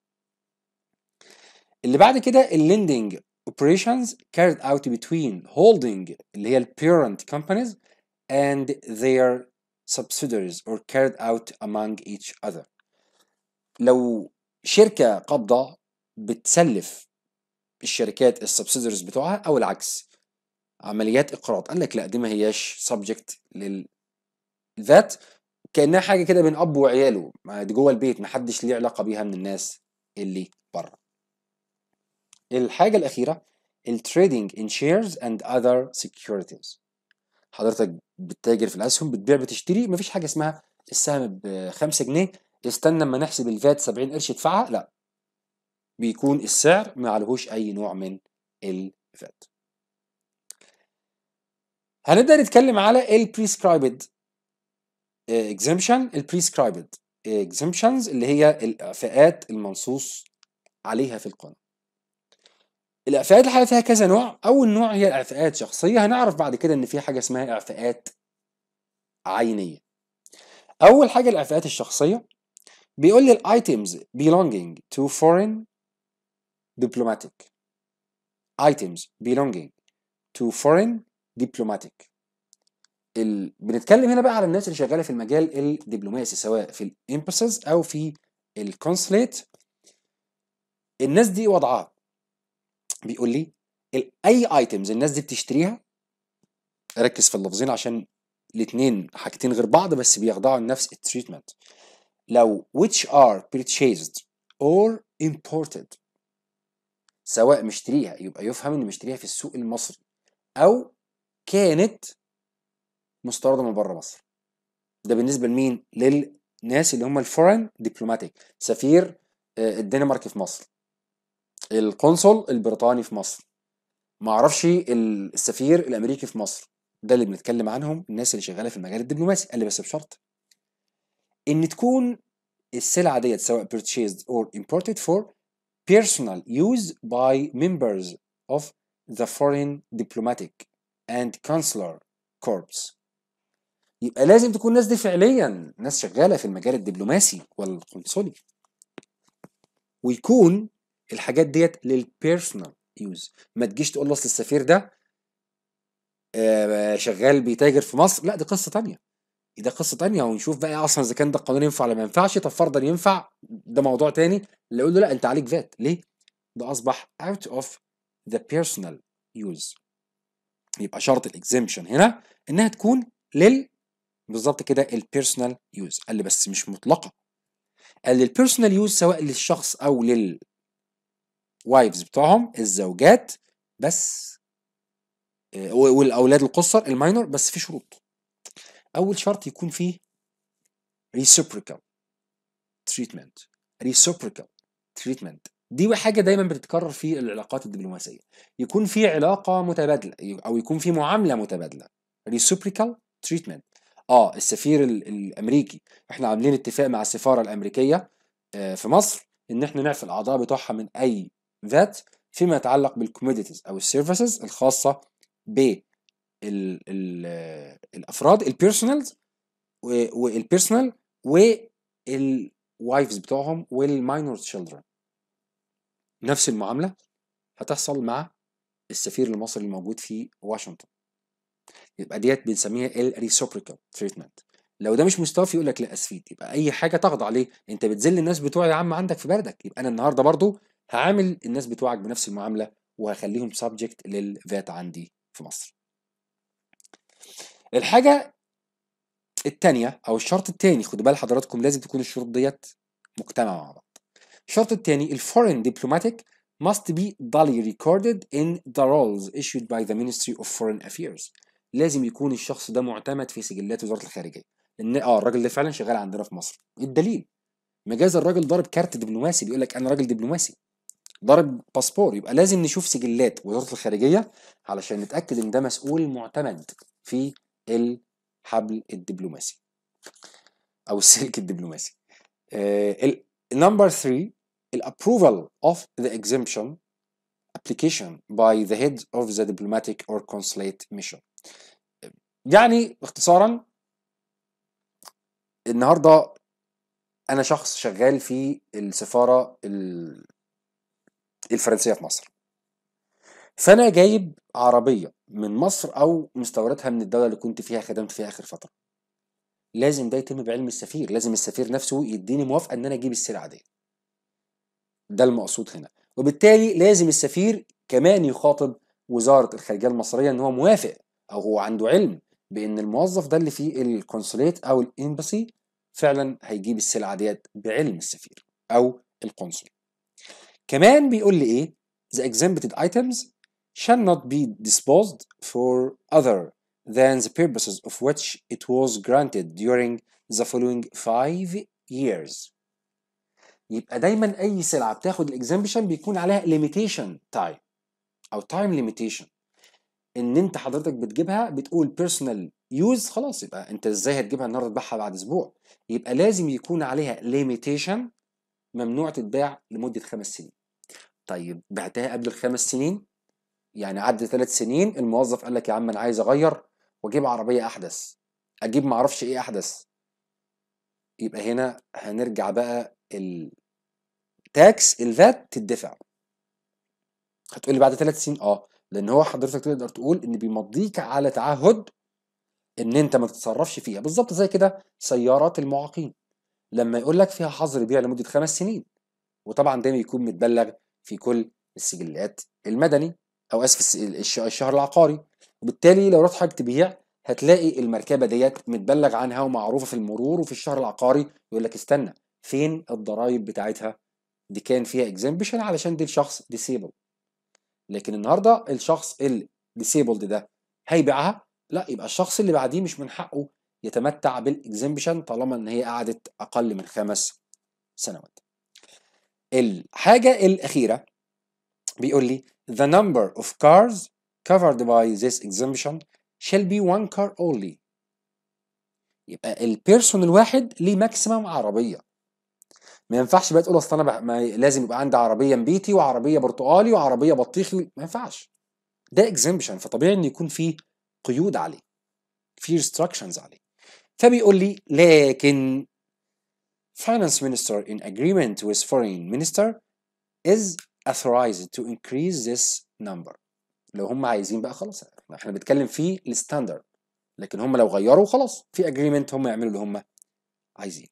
اللي بعد كده الليندنج operations carried out between holding اللي هي ال parent companies and their subsidiaries or carried out among each other لو شركة قابضة بتسلف الشركات السبسيدريز بتوعها او العكس عمليات اقراض قال لك لا دي ما هياش سبجكت للذات كانها حاجه كده بين اب وعياله ما دي جوه البيت ما حدش ليه علاقه بيها من الناس اللي بره الحاجه الاخيره التريدنج ان شيرز اند اذر securities حضرتك بتتاجر في الاسهم بتبيع بتشتري مفيش حاجه اسمها السهم ب 5 جنيه استنى اما نحسب الفات 70 قرش ادفعها لا بيكون السعر ما عليهوش اي نوع من الفات هنبدا نتكلم على البريسكرايبد exemption البريسكرايبد exemptions اللي هي الاعفاءات المنصوص عليها في القانون الاعفاءات الحقيقه فيها كذا نوع اول نوع هي الاعفاءات شخصيه هنعرف بعد كده ان في حاجه اسمها اعفاءات عينيه اول حاجه الاعفاءات الشخصيه بيقول لي الايتمز belonging to foreign diplomatic items belonging to foreign diplomatic ال... بنتكلم هنا بقى على الناس اللي شغاله في المجال الدبلوماسي سواء في الامباسز او في الكونسليت الناس دي وضعها بيقول لي ال- اي ايتمز الناس دي بتشتريها ركز في اللفظين عشان الاثنين حاجتين غير بعض بس بيخضعوا لنفس التريتمنت لو which are purchased or imported سواء مشتريها يبقى يفهم ان مشتريها في السوق المصري او كانت مستورده من بره مصر ده بالنسبه لمين للناس اللي هم الفورين دبلوماتيك سفير آه، الدنمارك في مصر القنصل البريطاني في مصر ما اعرفش ال- السفير الامريكي في مصر ده اللي بنتكلم عنهم الناس اللي شغاله في المجال الدبلوماسي قال لي بس بشرط ان تكون السلعه ديت سواء purchased or imported for personal use by members of the foreign diplomatic and consular corps يبقى لازم تكون الناس دي فعليا ناس شغاله في المجال الدبلوماسي والقنصلي ويكون الحاجات ديت للبيرسونال يوز ما تجيش تقول له اصل السفير ده آه، شغال بيتاجر في مصر لا دي قصه تانية ده قصه تانية ونشوف بقى اصلا اذا كان ده القانون ينفع ولا ما ينفعش طب فرضا ينفع ده موضوع تاني اللي يقول له لا انت عليك فات ليه؟ ده اصبح out of the personal use يبقى شرط الاكزيمشن هنا انها تكون لل بالظبط كده البيرسونال يوز قال لي بس مش مطلقه قال لي البيرسونال يوز سواء للشخص او لل وايفز بتوعهم الزوجات بس آه، والاولاد القصر الماينور بس في شروط اول شرط يكون فيه reciprocal treatment reciprocal treatment دي حاجه دايما بتتكرر في العلاقات الدبلوماسيه يكون في علاقه متبادله او يكون في معامله متبادله reciprocal treatment اه السفير ال- الامريكي احنا عاملين اتفاق مع السفاره الامريكيه آه، في مصر ان احنا نعفي الاعضاء بتوعها من اي فات فيما يتعلق بالكوموديتيز او السيرفيسز الخاصه ب ال ال الافراد البيرسونالز والبيرسونال والوايفز بتوعهم والماينور تشيلدرن نفس المعامله هتحصل مع السفير المصري الموجود في واشنطن يبقى ديت بنسميها الريسوبريكال تريتمنت لو ده مش مستوفي يقول لك لا اسفيت يبقى اي حاجه تخضع ليه انت بتذل الناس بتوعي يا عم عندك في بلدك يبقى انا النهارده برضو هعامل الناس بتوعك بنفس المعامله وهخليهم سبجكت للفات عندي في مصر الحاجه التانية او الشرط التاني خدوا بال حضراتكم لازم تكون الشروط ديت مجتمعه مع بعض الشرط التاني الفورين diplomatic must be duly recorded in the roles issued by the Ministry of Foreign Affairs لازم يكون الشخص ده معتمد في سجلات وزارة الخارجية لان اه الراجل ده فعلا شغال عندنا في مصر الدليل مجاز الراجل ضارب كارت دبلوماسي بيقول لك انا راجل دبلوماسي ضارب باسبور يبقى لازم نشوف سجلات وزارة الخارجية علشان نتأكد ان ده مسؤول معتمد في الحبل الدبلوماسي او السلك الدبلوماسي نمبر 3 الابروفال of the exemption application by the head of the diplomatic or consulate mission يعني اختصارا النهارده انا شخص شغال في السفاره ال- الفرنسيه في مصر فانا جايب عربيه من مصر او مستوردها من الدوله اللي كنت فيها خدمت فيها اخر فتره لازم ده يتم بعلم السفير لازم السفير نفسه يديني موافقه ان انا اجيب السلعه دي ده المقصود هنا وبالتالي لازم السفير كمان يخاطب وزاره الخارجيه المصريه ان هو موافق او هو عنده علم بان الموظف ده اللي في الكونسوليت او الامباسي فعلا هيجيب السلعه ديت بعلم السفير او القنصل كمان بيقول لي ايه the exempted items shall not be disposed for other than the purposes of which it was granted during the following five years يبقى دايما اي سلعه بتاخد الاكزامبشن بيكون عليها limitation time او time limitation ان انت حضرتك بتجيبها بتقول personal use خلاص يبقى انت ازاي هتجيبها النهارده تبيعها بعد اسبوع يبقى لازم يكون عليها limitation ممنوع تتباع لمده خمس سنين طيب بعتها قبل الخمس سنين يعني عدى ثلاث سنين الموظف قال لك يا عم انا عايز اغير واجيب عربيه احدث اجيب معرفش ايه احدث يبقى هنا هنرجع بقى التاكس الفات تدفع هتقول لي بعد ثلاث سنين اه لان هو حضرتك تقدر تقول ان بيمضيك على تعهد ان انت ما تتصرفش فيها بالظبط زي كده سيارات المعاقين لما يقول لك فيها حظر بيع لمده خمس سنين وطبعا ده بيكون متبلغ في كل السجلات المدني او اسف الس- الش- الشهر العقاري وبالتالي لو رحت حاجه تبيع هتلاقي المركبه ديت متبلغ عنها ومعروفه في المرور وفي الشهر العقاري يقول لك استنى فين الضرايب بتاعتها دي كان فيها اكزامبشن علشان دي الشخص ديسيبل لكن النهارده الشخص الديسيبلد ده هيبيعها لا يبقى الشخص اللي بعديه مش من حقه يتمتع بالاكزامبشن طالما ان هي قعدت اقل من خمس سنوات الحاجه الاخيره بيقول لي the number of cars covered by this exemption shall be one car only يبقى البيرسون الواحد ليه ماكسيمم عربيه ما ينفعش بقى تقول اصل انا بقى ما لازم يبقى عندي عربيه نبيتي وعربيه برتقالي وعربيه بطيخي ما ينفعش ده اكزامبشن فطبيعي ان يكون فيه قيود عليه في ريستراكشنز عليه فبيقول لي لكن finance minister in agreement with foreign minister is authorized to increase this number لو هم عايزين بقى خلاص احنا بنتكلم في الستاندرد لكن هم لو غيروا خلاص في اجريمنت هم يعملوا اللي هم عايزين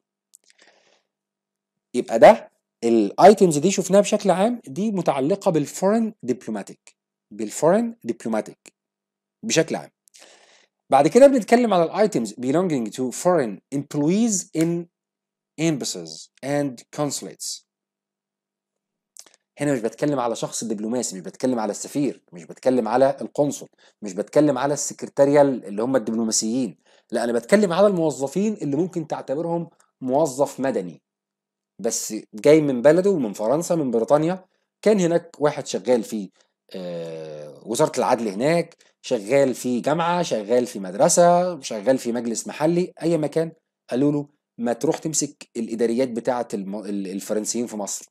يبقى ده الايتمز دي شفناها بشكل عام دي متعلقه بالفورين دبلوماتيك بالفورين دبلوماتيك بشكل عام بعد كده بنتكلم على الايتمز belonging to foreign employees in embassies and consulates هنا مش بتكلم على شخص دبلوماسي مش بتكلم على السفير مش بتكلم على القنصل مش بتكلم على السكرتاريال اللي هم الدبلوماسيين لا انا بتكلم على الموظفين اللي ممكن تعتبرهم موظف مدني بس جاي من بلده من فرنسا من بريطانيا كان هناك واحد شغال في آه، وزارة العدل هناك شغال في جامعة شغال في مدرسة شغال في مجلس محلي أي مكان قالوا له ما تروح تمسك الإداريات بتاعة الم- ال- الفرنسيين في مصر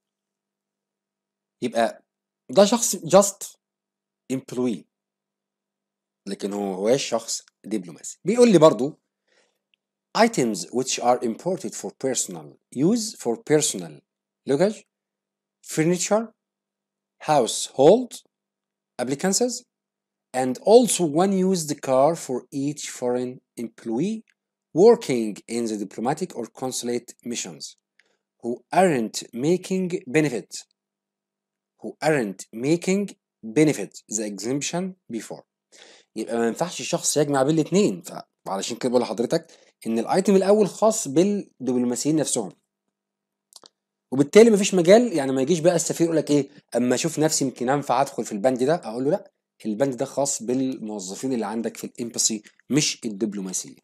يبقى ده شخص just employee لكن هو هواش شخص دبلوماسي بيقول لي برضو items which are imported for personal use for personal luggage furniture household appliances and also one used car for each foreign employee working in the diplomatic or consulate missions who aren't making benefit who aren't making benefit the exemption before يبقى ما ينفعش شخص يجمع بين الاثنين فعلشان كده بقول لحضرتك ان الايتم الاول خاص بالدبلوماسيين نفسهم وبالتالي مفيش مجال يعني ما يجيش بقى السفير يقول لك ايه اما اشوف نفسي يمكن انفع ادخل في البند ده اقول له لا البند ده خاص بالموظفين اللي عندك في الامباسي مش الدبلوماسيين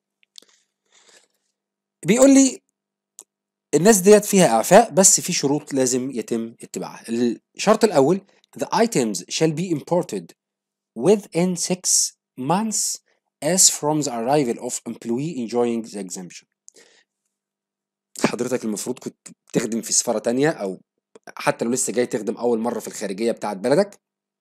بيقول لي الناس ديت فيها اعفاء بس في شروط لازم يتم اتباعها الشرط الاول the items shall be imported within six months as from the arrival of employee enjoying the exemption حضرتك المفروض كنت تخدم في سفارة تانية أو حتى لو لسه جاي تخدم أول مرة في الخارجية بتاعت بلدك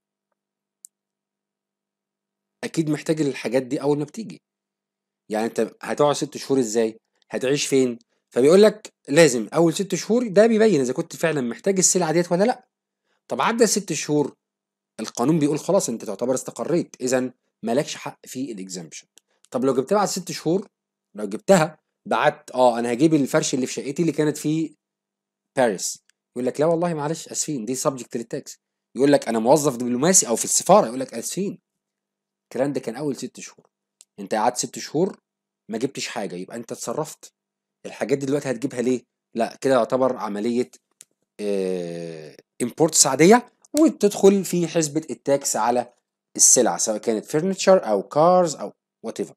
أكيد محتاج الحاجات دي أول ما بتيجي يعني أنت هتقعد ست شهور إزاي؟ هتعيش فين؟ فبيقول لك لازم أول ست شهور ده بيبين إذا كنت فعلا محتاج السلعة ديت ولا لأ طب عدى ست شهور القانون بيقول خلاص أنت تعتبر استقريت إذا مالكش حق في الإكزامشن طب لو جبتها بعد ست شهور لو جبتها بعت اه انا هجيب الفرش اللي في شقتي اللي كانت في باريس يقول لك لا والله معلش اسفين دي سبجكت للتاكس يقول لك انا موظف دبلوماسي او في السفاره يقول لك اسفين الكلام ده كان اول ست شهور انت قعدت ست شهور ما جبتش حاجه يبقى انت اتصرفت الحاجات دي دلوقتي هتجيبها ليه لا كده يعتبر عمليه امبورتس عاديه وتدخل في حسبه التاكس على السلع سواء كانت فرنتشر او كارز او وات ايفر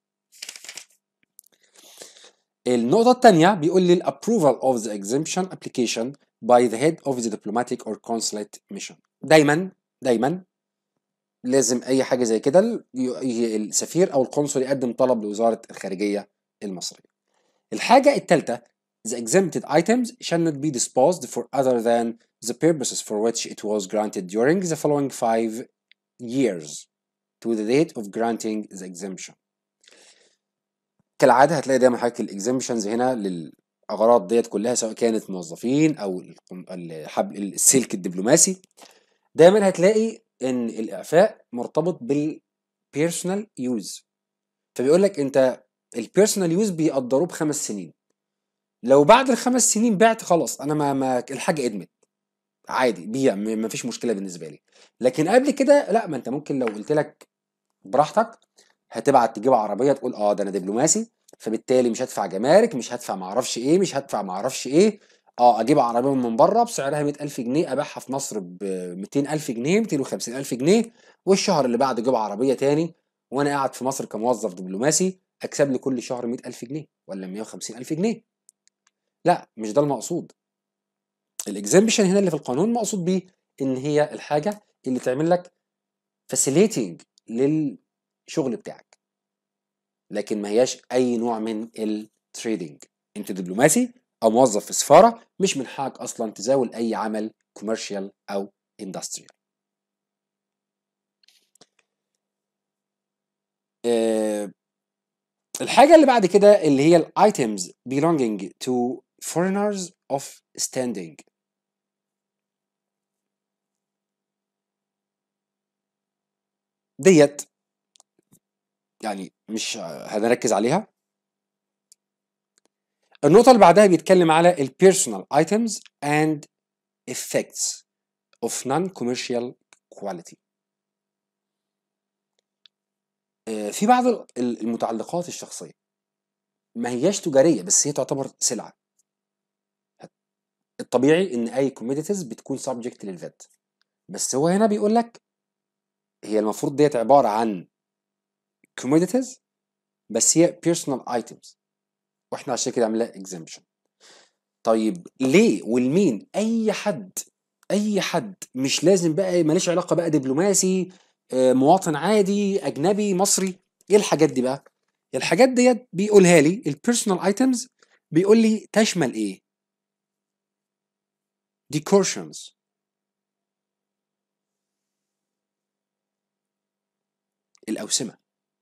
النقطة الثانية بيقول لي approval of the exemption application by the head of the diplomatic or consulate mission دايما دايما لازم أي حاجة زي كده ي- السفير أو القنصل يقدم طلب لوزارة الخارجية المصرية. الحاجة الثالثة the exempted items shall not be disposed for other than the purposes for which it was granted during the following five years to the date of granting the exemption. كالعاده هتلاقي دايما حضرتك الاكزامشنز هنا للاغراض ديت كلها سواء كانت موظفين او القم- الحبل السلك الدبلوماسي دايما هتلاقي ان الاعفاء مرتبط بالبيرسونال يوز فبيقول لك انت البيرسونال يوز بيقدروه بخمس سنين لو بعد الخمس سنين بعت خلاص انا ما, ما الحاجه ادمت عادي بيع م- ما فيش مشكله بالنسبه لي لكن قبل كده لا ما انت ممكن لو قلت لك براحتك هتبعت تجيب عربيه تقول اه ده انا دبلوماسي فبالتالي مش هدفع جمارك مش هدفع معرفش ايه مش هدفع معرفش ايه اه اجيب عربيه من بره بسعرها 100000 جنيه ابيعها في مصر ب 200000 جنيه 250000 جنيه والشهر اللي بعده اجيب عربيه تاني وانا قاعد في مصر كموظف دبلوماسي اكسب لي كل شهر 100000 جنيه ولا 150000 جنيه لا مش ده المقصود الاكزامبشن هنا اللي في القانون مقصود بيه ان هي الحاجه اللي تعمل لك فاسيليتنج للشغل بتاعك لكن ما هياش اي نوع من التريدنج انت دبلوماسي او موظف في سفاره مش من حقك اصلا تزاول اي عمل كوميرشال او اندستريال الحاجة اللي بعد كده اللي هي ال items belonging to foreigners of standing ديت يعني مش هنركز عليها النقطة اللي بعدها بيتكلم على ال personal items and effects of non-commercial quality آه، في بعض ال- ال- المتعلقات الشخصية ما هياش تجارية بس هي تعتبر سلعة الطبيعي ان اي كوميديتيز بتكون subject للفات بس هو هنا بيقول لك هي المفروض ديت عبارة عن commodities بس هي personal items واحنا عشان كده عاملها exemption طيب ليه والمين اي حد اي حد مش لازم بقى ماليش علاقة بقى دبلوماسي آه، مواطن عادي اجنبي مصري ايه الحاجات دي بقى الحاجات ديت بيقولها لي البيرسونال ايتمز بيقول لي تشمل ايه decorations الأوسمة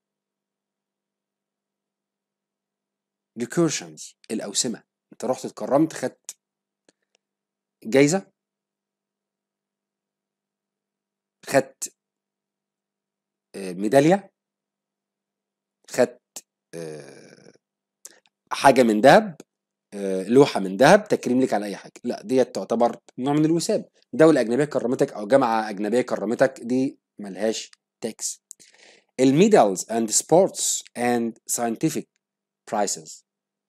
decorations الأوسمة أنت رحت اتكرمت خدت جايزة خدت آه، ميدالية خدت آه، حاجة من ذهب آه، لوحة من ذهب تكريم لك على أي حاجة لا ديت تعتبر نوع من الوسام دولة أجنبية كرمتك أو جامعة أجنبية كرمتك دي ملهاش تاكس الميدالز and sports and scientific prizes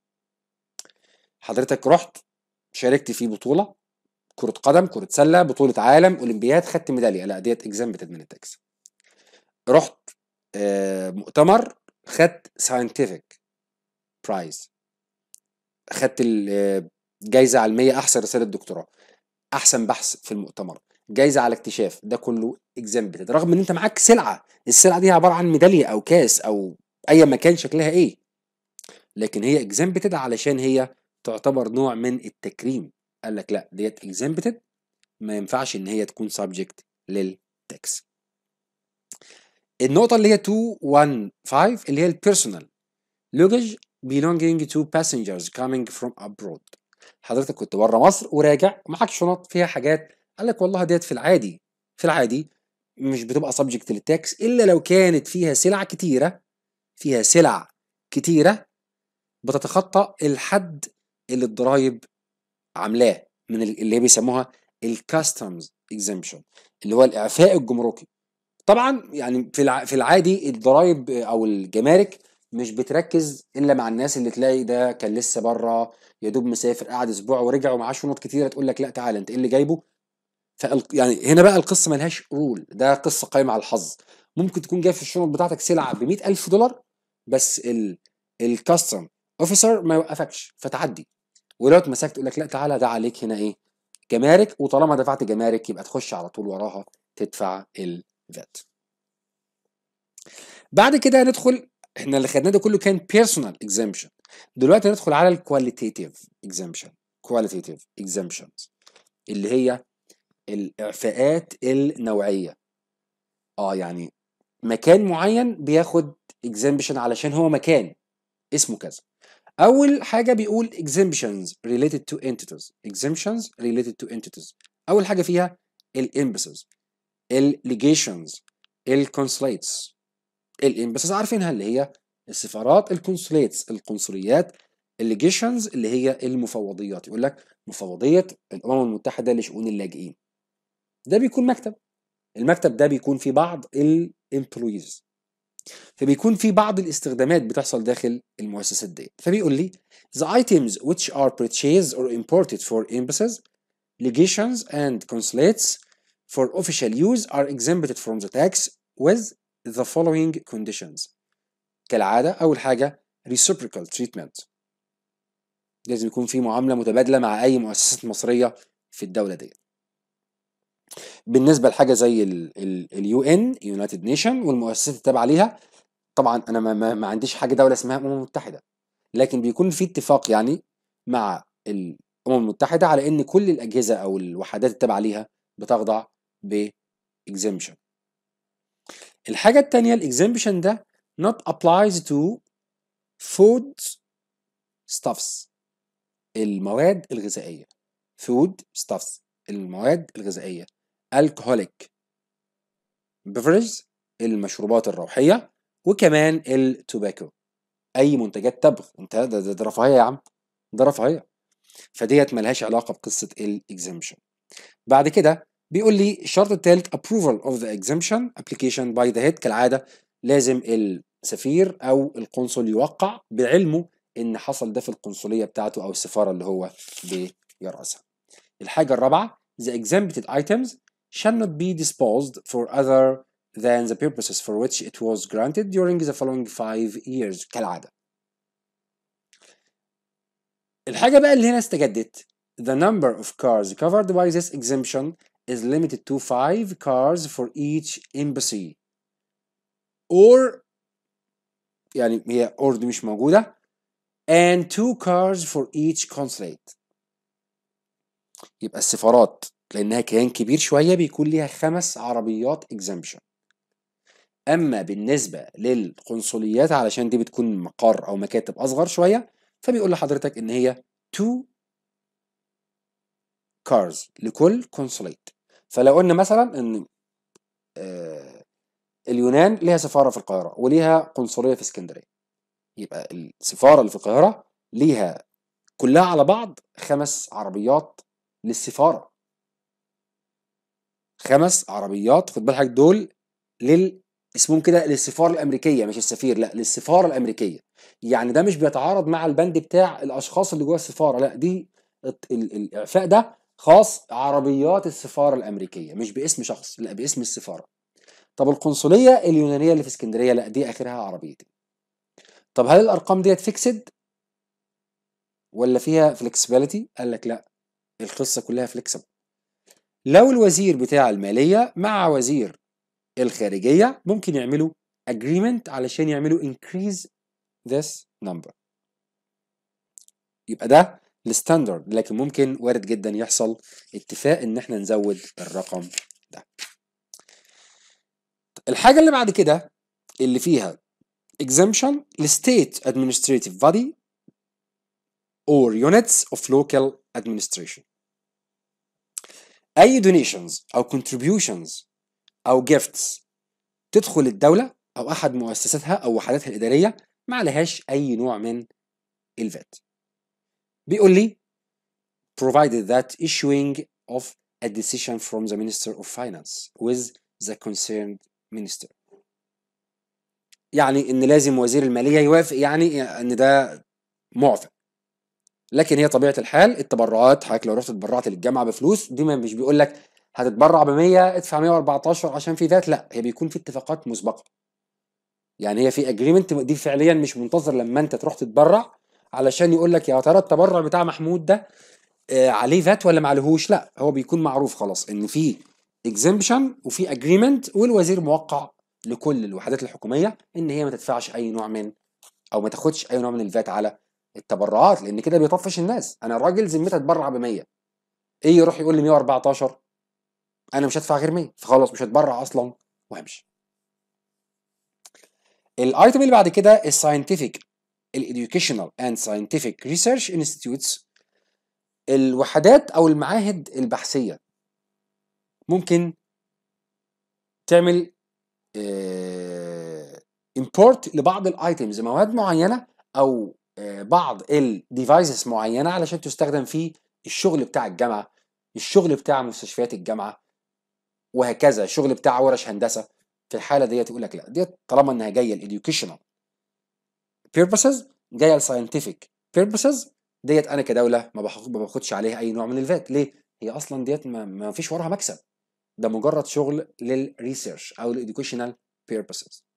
حضرتك رحت شاركت في بطولة كرة قدم كرة سلة بطولة عالم أولمبياد خدت ميدالية لا ديت exempted من التاكس رحت آه، مؤتمر خدت scientific prize خدت الجائزة علمية أحسن رسالة دكتوراه أحسن بحث في المؤتمر جايزة على اكتشاف ده كله exempted رغم إن أنت معاك سلعة السلعة دي عبارة عن ميدالية أو كاس أو أي مكان شكلها إيه لكن هي exempted علشان هي تعتبر نوع من التكريم قال لك لا ديت exempted ما ينفعش ان هي تكون subject للتاكس النقطة اللي هي 215 اللي هي البيرسونال luggage belonging to passengers coming from abroad حضرتك كنت بره مصر وراجع ومعاك شنط فيها حاجات قال لك والله ديت في العادي في العادي مش بتبقى subject للتاكس الا لو كانت فيها سلع كتيرة فيها سلع كتيرة بتتخطى الحد اللي الضرايب عاملاه من ال- اللي هي بيسموها الكاستمز اكزامشن اللي هو الاعفاء الجمركي طبعا يعني في الع- في العادي الضرايب او الجمارك مش بتركز الا مع الناس اللي تلاقي ده كان لسه بره يا دوب مسافر قعد اسبوع ورجع ومعاه شنط كتيره تقول لك لا تعالى انت ايه اللي جايبه فال... يعني هنا بقى القصه ملهاش رول ده قصه قايمه على الحظ ممكن تكون جايب في الشنط بتاعتك سلعه ب ألف دولار بس ال الكاستم اوفيسر ما يوقفكش فتعدي ولو اتمسكت يقول لك لا تعالى ده عليك هنا ايه جمارك وطالما دفعت جمارك يبقى تخش على طول وراها تدفع الفات بعد كده هندخل احنا اللي خدناه ده كله كان بيرسونال اكزامشن دلوقتي هندخل على الكواليتيتيف اكزامشن كواليتيتيف اكزامشنز اللي هي الاعفاءات النوعيه اه يعني مكان معين بياخد اكزامشن علشان هو مكان اسمه كذا اول حاجه بيقول exemptions related to entities exemptions related to entities اول حاجه فيها الامبسز الليجيشنز الكونسليتس الامبسز عارفينها اللي هي السفارات الكونسليتس القنصليات الليجيشنز اللي هي المفوضيات يقول لك مفوضيه الامم المتحده لشؤون اللاجئين ده بيكون مكتب المكتب ده بيكون فيه بعض الامبلويز فبيكون في بعض الاستخدامات بتحصل داخل المؤسسات دي فبيقول لي the items which are purchased or imported for embassies legations and consulates for official use are exempted from the tax with the following conditions كالعادة أول حاجة reciprocal treatment لازم يكون في معاملة متبادلة مع أي مؤسسات مصرية في الدولة دي بالنسبة لحاجة زي اليو ان يونايتد نيشن والمؤسسات التابعة ليها طبعا انا ما, ما, ما عنديش حاجه دوله اسمها الامم المتحده لكن بيكون في اتفاق يعني مع الامم المتحده على ان كل الاجهزه او الوحدات التابعه ليها بتخضع ب exemption الحاجه الثانيه الاكزامبشن ده not applies to food stuffs المواد الغذائية food stuffs المواد الغذائية alcoholic beverage المشروبات الروحية وكمان التوباكو أي منتجات تبغ أنت ده, ده, ده رفاهية يا عم ده رفاهية فديت ملهاش علاقة بقصة الاكزامشن بعد كده بيقول لي الشرط الثالث approval of the exemption application by the head كالعادة لازم السفير أو القنصل يوقع بعلمه إن حصل ده في القنصلية بتاعته أو السفارة اللي هو بيرأسها. الحاجة الرابعة the exempted items shall not be disposed for other than the purposes for which it was granted during the following five years كالعادة. الحاجة بقى اللي هنا استجدت the number of cars covered by this exemption is limited to five cars for each embassy or يعني هي or دي مش موجودة and two cars for each consulate يبقى السفارات لأنها كيان كبير شوية بيكون ليها خمس عربيات exemption أما بالنسبة للقنصليات علشان دي بتكون مقر أو مكاتب أصغر شوية فبيقول لحضرتك إن هي two cars لكل consulate فلو قلنا مثلا إن آه اليونان ليها سفارة في القاهرة وليها قنصلية في اسكندرية يبقى السفارة اللي في القاهرة ليها كلها على بعض خمس عربيات للسفارة خمس عربيات خد بالك دول لل اسمهم كده للسفارة الأمريكية مش السفير لا للسفارة الأمريكية يعني ده مش بيتعارض مع البند بتاع الأشخاص اللي جوه السفارة لا دي الإعفاء ده خاص عربيات السفارة الأمريكية مش باسم شخص لا باسم السفارة طب القنصلية اليونانية اللي في اسكندرية لا دي آخرها عربيتين طب هل الأرقام ديت فيكسد ولا فيها فلكسبيليتي قال لك لا القصة كلها فليكسبل لو الوزير بتاع المالية مع وزير الخارجية ممكن يعملوا agreement علشان يعملوا increase this number يبقى ده الستاندرد لكن ممكن وارد جدا يحصل اتفاق ان احنا نزود الرقم ده الحاجة اللي بعد كده اللي فيها exemption لstate administrative body or units of local administration أي donations أو contributions أو gifts تدخل الدولة أو أحد مؤسساتها أو وحداتها الإدارية ما عليهاش أي نوع من الفات بيقول لي provided that issuing of a decision from the Minister of Finance with the concerned minister يعني ان لازم وزير الماليه يوافق يعني ان ده معفى لكن هي طبيعه الحال التبرعات حضرتك لو رحت اتبرعت للجامعه بفلوس دي مش بيقول لك هتتبرع ب 100 ادفع 114 عشان في ذات لا هي بيكون في اتفاقات مسبقه يعني هي في اجريمنت دي فعليا مش منتظر لما انت تروح تتبرع علشان يقول لك يا ترى التبرع بتاع محمود ده آه عليه فات ولا ما عليهوش لا هو بيكون معروف خلاص ان في اكزيمشن وفي اجريمنت والوزير موقع لكل الوحدات الحكوميه ان هي ما تدفعش اي نوع من او ما تاخدش اي نوع من الفات على التبرعات لان كده بيطفش الناس انا راجل ذمتي اتبرع ب 100 ايه يروح يقول لي 114 انا مش هدفع غير 100 فخلاص مش هتبرع اصلا وهمشي الايتم اللي بعد كده الساينتفك الاديوكيشنال اند ساينتفك ريسيرش انستيتيوتس الوحدات او المعاهد البحثيه ممكن تعمل امبورت لبعض الايتمز مواد معينه او بعض الديفايسز معينه علشان تستخدم في الشغل بتاع الجامعه الشغل بتاع مستشفيات الجامعه وهكذا الشغل بتاع ورش هندسه في الحاله ديت يقول لك لا ديت طالما انها جايه الاديوكيشنال بيربسز جايه الساينتفك بيربسز ديت انا كدوله ما باخدش عليها اي نوع من الفات ليه هي اصلا ديت ما, ما فيش وراها مكسب ده مجرد شغل للريسيرش او الاديوكيشنال بيربسز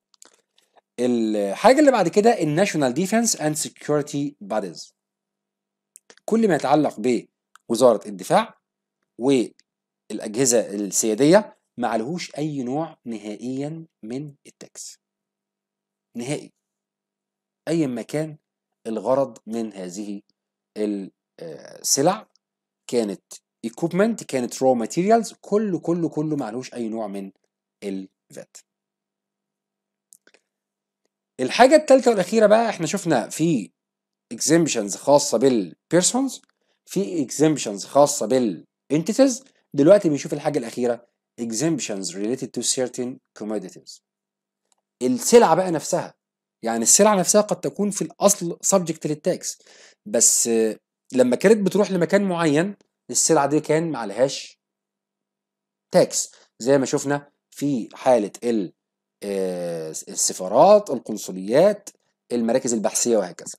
الحاجه اللي بعد كده الناشونال ديفense اند سكيورتي بوديز كل ما يتعلق بوزاره الدفاع والاجهزه السياديه ما عليهوش اي نوع نهائيا من التاكس نهائي ايا ما كان الغرض من هذه السلع كانت equipment كانت raw materials كله كله كله معلوش اي نوع من الفات الحاجة التالتة والأخيرة بقى احنا شفنا في exemptions خاصة بالpersons في exemptions خاصة بالentities دلوقتي بنشوف الحاجة الأخيرة exemptions related to certain commodities السلعة بقى نفسها يعني السلعة نفسها قد تكون في الأصل subject للتاكس بس آه، لما كانت بتروح لمكان معين السلعة دي كان معلهاش تاكس زي ما شفنا في حالة ال- آه، السفارات القنصليات المراكز البحثية وهكذا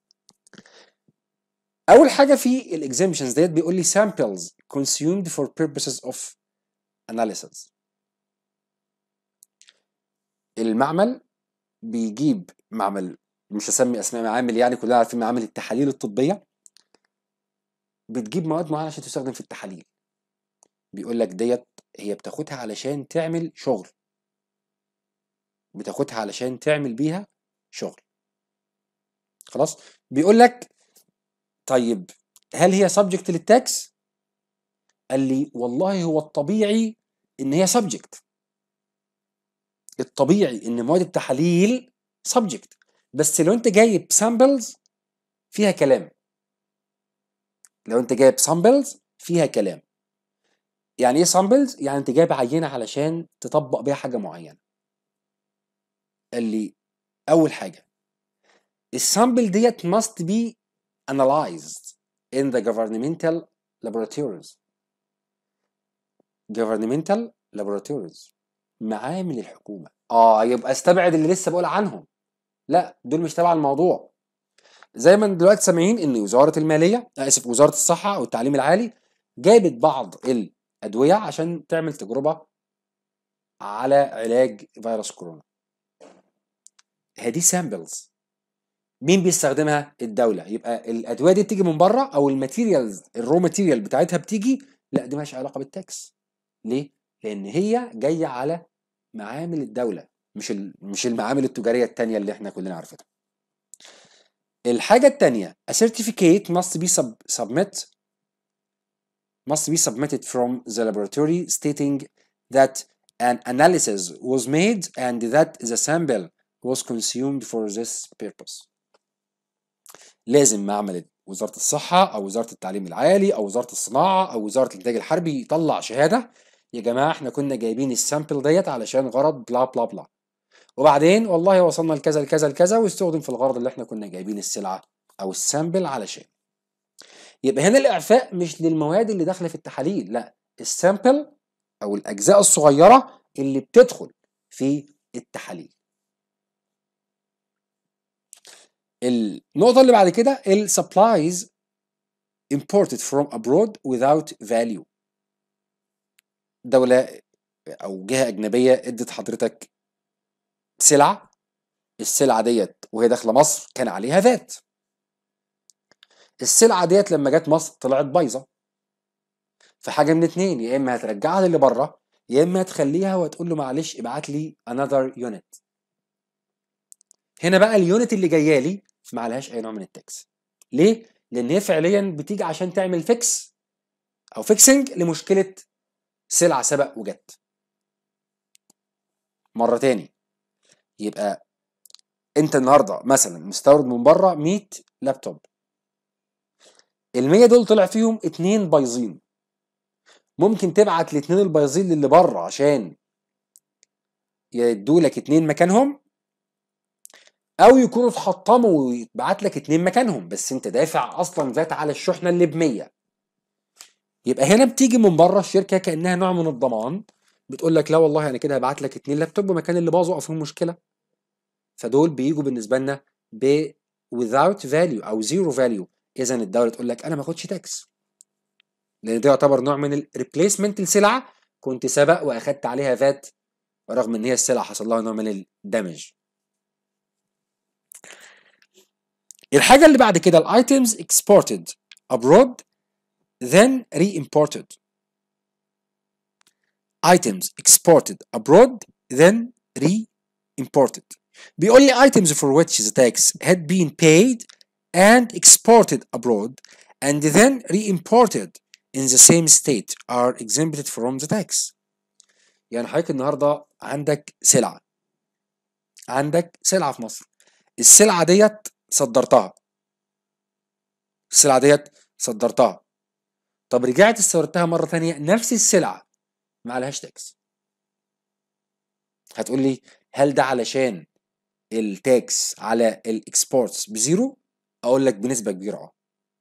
أول حاجة في الاكزامشنز ديت بيقول لي samples consumed for purposes of analysis المعمل بيجيب معمل مش هسمي اسماء معامل يعني كلنا عارفين معامل التحاليل الطبيه بتجيب مواد معينه عشان تستخدم في التحاليل بيقول لك ديت هي بتاخدها علشان تعمل شغل بتاخدها علشان تعمل بيها شغل خلاص بيقول لك طيب هل هي سبجكت للتاكس قال لي والله هو الطبيعي ان هي سبجكت الطبيعي ان مواد التحاليل سبجكت بس لو انت جايب سامبلز فيها كلام لو انت جايب سامبلز فيها كلام يعني ايه سامبلز يعني انت جايب عينه علشان تطبق بيها حاجه معينه قال لي اول حاجه السامبل ديت must be analyzed in the governmental laboratories governmental laboratories معامل الحكومه اه يبقى استبعد اللي لسه بقول عنهم لا دول مش تبع الموضوع زي ما دلوقتي سامعين ان وزاره الماليه اسف وزاره الصحه او التعليم العالي جابت بعض الادويه عشان تعمل تجربه على علاج فيروس كورونا هذه سامبلز مين بيستخدمها الدوله يبقى الادويه دي بتيجي من بره او الماتيريالز الرو ماتيريال بتاعتها بتيجي لا دي مالهاش علاقه بالتاكس ليه لان هي جايه على معامل الدوله مش ال- مش المعامل التجاريه التانيه اللي احنا كلنا عارفينها الحاجه التانيه a certificate must be sub submit must be submitted from the laboratory stating that an analysis was made and that the sample was consumed for this purpose لازم معمل وزارة الصحة أو وزارة التعليم العالي أو وزارة الصناعة أو وزارة الإنتاج الحربي يطلع شهادة يا جماعة إحنا كنا جايبين السامبل ديت علشان غرض بلا بلا بلا وبعدين والله وصلنا لكذا لكذا لكذا واستخدم في الغرض اللي إحنا كنا جايبين السلعة أو السامبل علشان يبقى هنا الإعفاء مش للمواد اللي داخلة في التحاليل لا السامبل أو الأجزاء الصغيرة اللي بتدخل في التحاليل النقطة اللي بعد كده ال supplies imported from abroad without value دولة أو جهة أجنبية ادت حضرتك سلعة السلعة ديت وهي داخلة مصر كان عليها ذات السلعة ديت لما جت مصر طلعت بايظة فحاجة من اتنين يا إما هترجعها للي بره يا إما هتخليها وتقول له معلش ابعت لي another unit هنا بقى اليونت اللي جايه لي ما عليهاش اي نوع من التاكس ليه لان هي فعليا بتيجي عشان تعمل فيكس او فيكسنج لمشكله سلعه سبق وجت مره تاني يبقى انت النهارده مثلا مستورد من بره 100 لابتوب ال 100 دول طلع فيهم اتنين بايظين ممكن تبعت الاتنين البايظين اللي بره عشان يدوا لك اتنين مكانهم او يكونوا اتحطموا ويتبعت لك اتنين مكانهم بس انت دافع اصلا ذات على الشحنه اللي ب 100 يبقى هنا بتيجي من بره الشركه كانها نوع من الضمان بتقول لك لا والله انا كده هبعت لك اتنين لابتوب مكان اللي باظوا او فيهم مشكله فدول بيجوا بالنسبه لنا ب without value او zero value اذا الدوله تقول لك انا ما اخدش تاكس لان ده يعتبر نوع من الريبليسمنت لسلعه كنت سبق واخدت عليها فات رغم ان هي السلعه حصل لها نوع من الدمج الحاجة اللي بعد كده ال items exported abroad then re-imported items exported abroad then re-imported بيقول لي items for which the tax had been paid and exported abroad and then re-imported in the same state are exempted from the tax يعني حضرتك النهارده عندك سلعة عندك سلعة في مصر السلعه ديت صدرتها السلعه ديت صدرتها طب رجعت استوردتها مره تانية نفس السلعه ما عليهاش تاكس هتقول لي هل ده علشان التاكس على الاكسبورتس بزيرو اقول لك بنسبه كبيره اه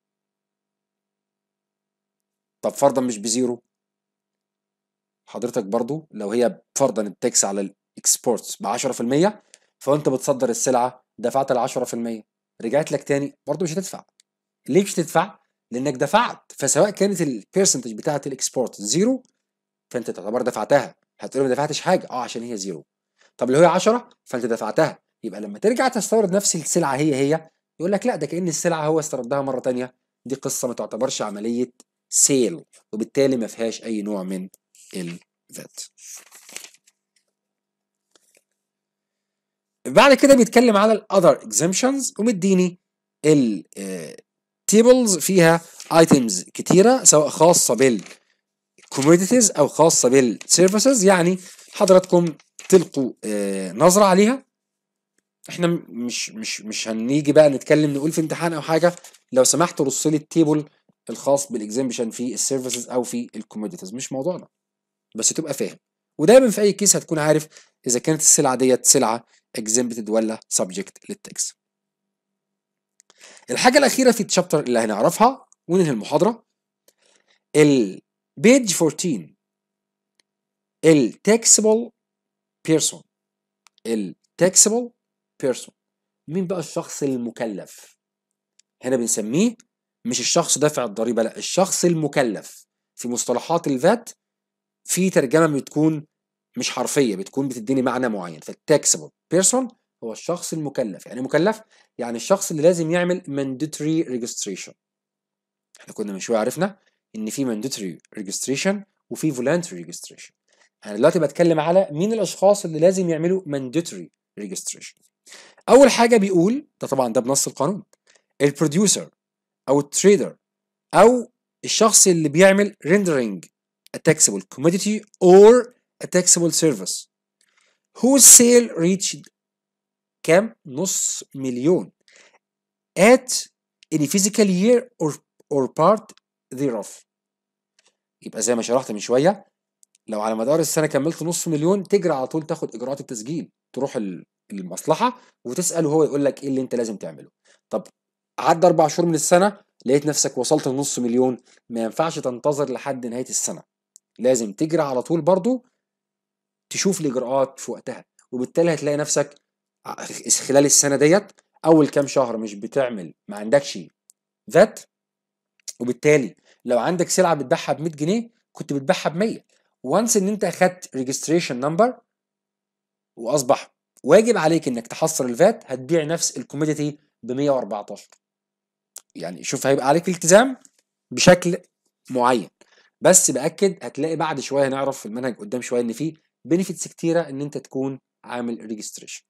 طب فرضا مش بزيرو حضرتك برضو لو هي فرضا التاكس على الاكسبورتس ب 10% فانت بتصدر السلعه دفعت ال 10% رجعت لك تاني برضو مش هتدفع ليه مش هتدفع؟ لانك دفعت فسواء كانت البيرسنتج بتاعت الاكسبورت زيرو فانت تعتبر دفعتها هتقول ما دفعتش حاجه اه عشان هي زيرو طب اللي هي 10 فانت دفعتها يبقى لما ترجع تستورد نفس السلعه هي هي يقول لك لا ده كان السلعه هو استردها مره تانية دي قصه ما تعتبرش عمليه سيل وبالتالي ما فيهاش اي نوع من الفات بعد كده بيتكلم على الاذر اكزامشنز ومديني التيبلز فيها ايتمز كتيره سواء خاصه بال commodities او خاصه بالسيرفيسز يعني حضراتكم تلقوا آه، نظره عليها احنا م- مش مش مش هنيجي بقى نتكلم نقول في امتحان او حاجه لو سمحت رص لي التيبل الخاص بالاكزامبشن في السيرفيسز او في الكوموديتيز مش موضوعنا بس تبقى فاهم ودايما في اي كيس هتكون عارف اذا كانت السلعه ديت سلعه exempted ولا subject للتاكس الحاجه الاخيره في الشابتر اللي هنعرفها وننهي المحاضره البيج 14 التاكسبل بيرسون التاكسبل بيرسون مين بقى الشخص المكلف هنا بنسميه مش الشخص دافع الضريبه لا الشخص المكلف في مصطلحات الفات في ترجمه بتكون مش حرفيه بتكون بتديني معنى معين فالتاكسبل بيرسون هو الشخص المكلف يعني مكلف يعني الشخص اللي لازم يعمل mandatory registration احنا كنا من شويه عرفنا ان في mandatory registration وفي voluntary registration انا دلوقتي بتكلم على مين الاشخاص اللي لازم يعملوا mandatory registration اول حاجه بيقول ده طبعا ده بنص القانون البروديوسر او التريدر او الشخص اللي بيعمل rendering a taxable commodity or a taxable service whose sale reached كام نص مليون at any physical year or, or part thereof يبقى زي ما شرحت من شويه لو على مدار السنه كملت نص مليون تجري على طول تاخد اجراءات التسجيل تروح ال- المصلحه وتساله هو يقول لك ايه اللي انت لازم تعمله طب عدى اربع شهور من السنه لقيت نفسك وصلت لنص مليون ما ينفعش تنتظر لحد نهايه السنه لازم تجري على طول برضو تشوف الاجراءات في وقتها وبالتالي هتلاقي نفسك ع- خلال السنه ديت اول كام شهر مش بتعمل ما عندكش فات وبالتالي لو عندك سلعه بتبيعها ب 100 جنيه كنت بتبيعها ب 100 وانس ان انت اخدت ريجستريشن نمبر واصبح واجب عليك انك تحصل الفات هتبيع نفس الكوموديتي ب 114 يعني شوف هيبقى عليك الالتزام بشكل معين بس باكد هتلاقي بعد شويه هنعرف في المنهج قدام شويه ان في بنفيتس كتيره ان انت تكون عامل ريجستريشن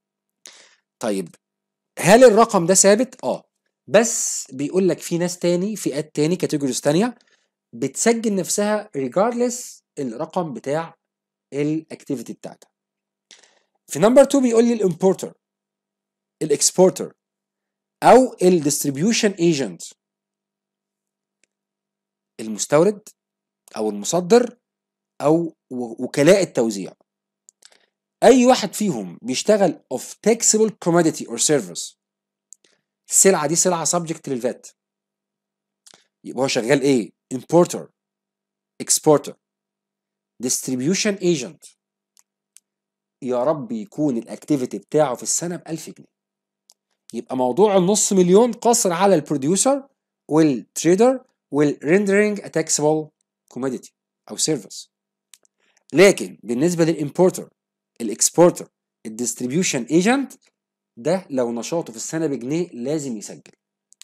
طيب هل الرقم ده ثابت اه بس بيقول لك في ناس تاني فئات تاني كاتيجوريز تانية بتسجل نفسها ريجاردلس الرقم بتاع الاكتيفيتي بتاعتها في نمبر 2 بيقول لي الامبورتر الاكسبورتر او الديستريبيوشن ايجنت المستورد او المصدر او و- وكلاء التوزيع اي واحد فيهم بيشتغل of taxable commodity or service السلعه دي سلعه subject للفات يبقى هو شغال ايه importer exporter distribution agent يا رب يكون الاكتيفيتي بتاعه في السنه ب 1000 جنيه يبقى موضوع النص مليون قصر على البروديوسر والتريدر والريندرينج taxable commodity او سيرفيس لكن بالنسبه للامبورتر الاكسبورتر الديستريبيوشن ايجنت ده لو نشاطه في السنه بجنيه لازم يسجل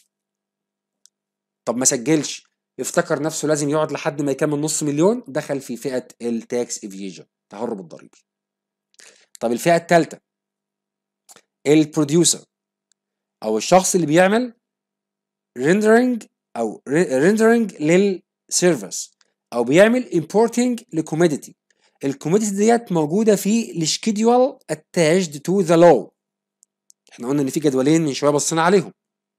طب ما سجلش افتكر نفسه لازم يقعد لحد ما يكمل نص مليون دخل في فئه التاكس افيجن تهرب الضريبي طب الفئه الثالثه البروديوسر او الشخص اللي بيعمل ريندرنج او ريندرنج للسيرفيس او بيعمل importing لكوميديتي الكوميديتي ديت موجوده في الشكيدول اتاجد تو ذا لو احنا قلنا ان في جدولين من شويه بصينا عليهم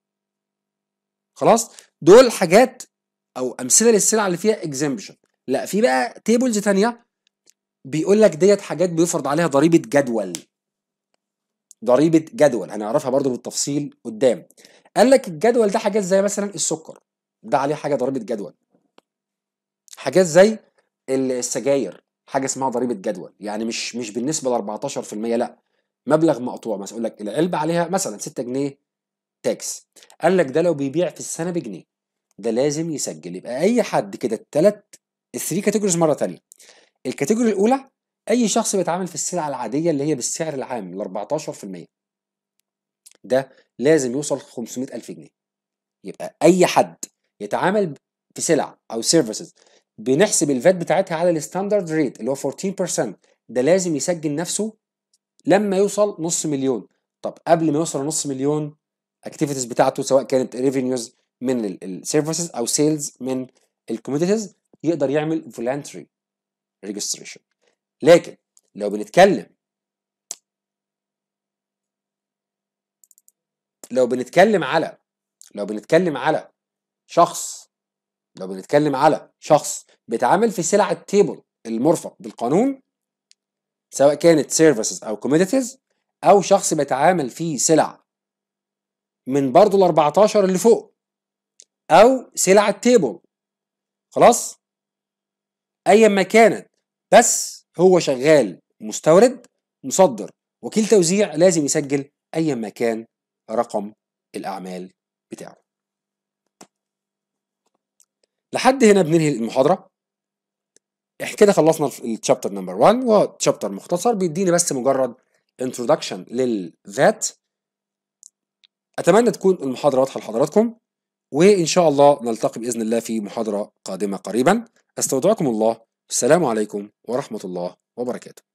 خلاص دول حاجات او امثله للسلع اللي فيها اكزامبشن لا في بقى تيبلز تانية بيقول لك ديت حاجات بيفرض عليها ضريبه جدول ضريبه جدول هنعرفها برضو بالتفصيل قدام قال لك الجدول ده حاجات زي مثلا السكر ده عليه حاجه ضريبه جدول حاجات زي السجاير حاجه اسمها ضريبه جدول يعني مش مش بالنسبه ل 14% لا مبلغ مقطوع مثلا يقول لك العلبه عليها مثلا 6 جنيه تاكس قال لك ده لو بيبيع في السنه بجنيه ده لازم يسجل يبقى اي حد كده الثلاث الثري كاتيجوريز مره ثانيه الكاتيجوري الاولى اي شخص بيتعامل في السلعه العاديه اللي هي بالسعر العام ال 14% ده لازم يوصل 500000 جنيه يبقى اي حد يتعامل في سلع او سيرفيسز بنحسب الفات بتاعتها على الستاندرد ريت اللي هو 14% ده لازم يسجل نفسه لما يوصل نص مليون طب قبل ما يوصل نص مليون اكتيفيتيز بتاعته سواء كانت ريفينيوز من السيرفيسز او سيلز من الكوموديتيز يقدر يعمل فولانتري ريجستريشن لكن لو بنتكلم لو بنتكلم على لو بنتكلم على شخص لو بنتكلم على شخص بيتعامل في سلع التيبل المرفق بالقانون سواء كانت سيرفيسز او كوموديتيز او شخص بيتعامل في سلع من برضه ال 14 اللي فوق او سلع التيبل خلاص ايا ما كانت بس هو شغال مستورد مصدر وكيل توزيع لازم يسجل ايا ما كان رقم الاعمال بتاعه لحد هنا بننهي المحاضره احنا كده خلصنا الشابتر نمبر 1 وشابتر مختصر بيديني بس مجرد انترودكشن للذات اتمنى تكون المحاضره واضحه لحضراتكم وان شاء الله نلتقي باذن الله في محاضره قادمه قريبا استودعكم الله السلام عليكم ورحمه الله وبركاته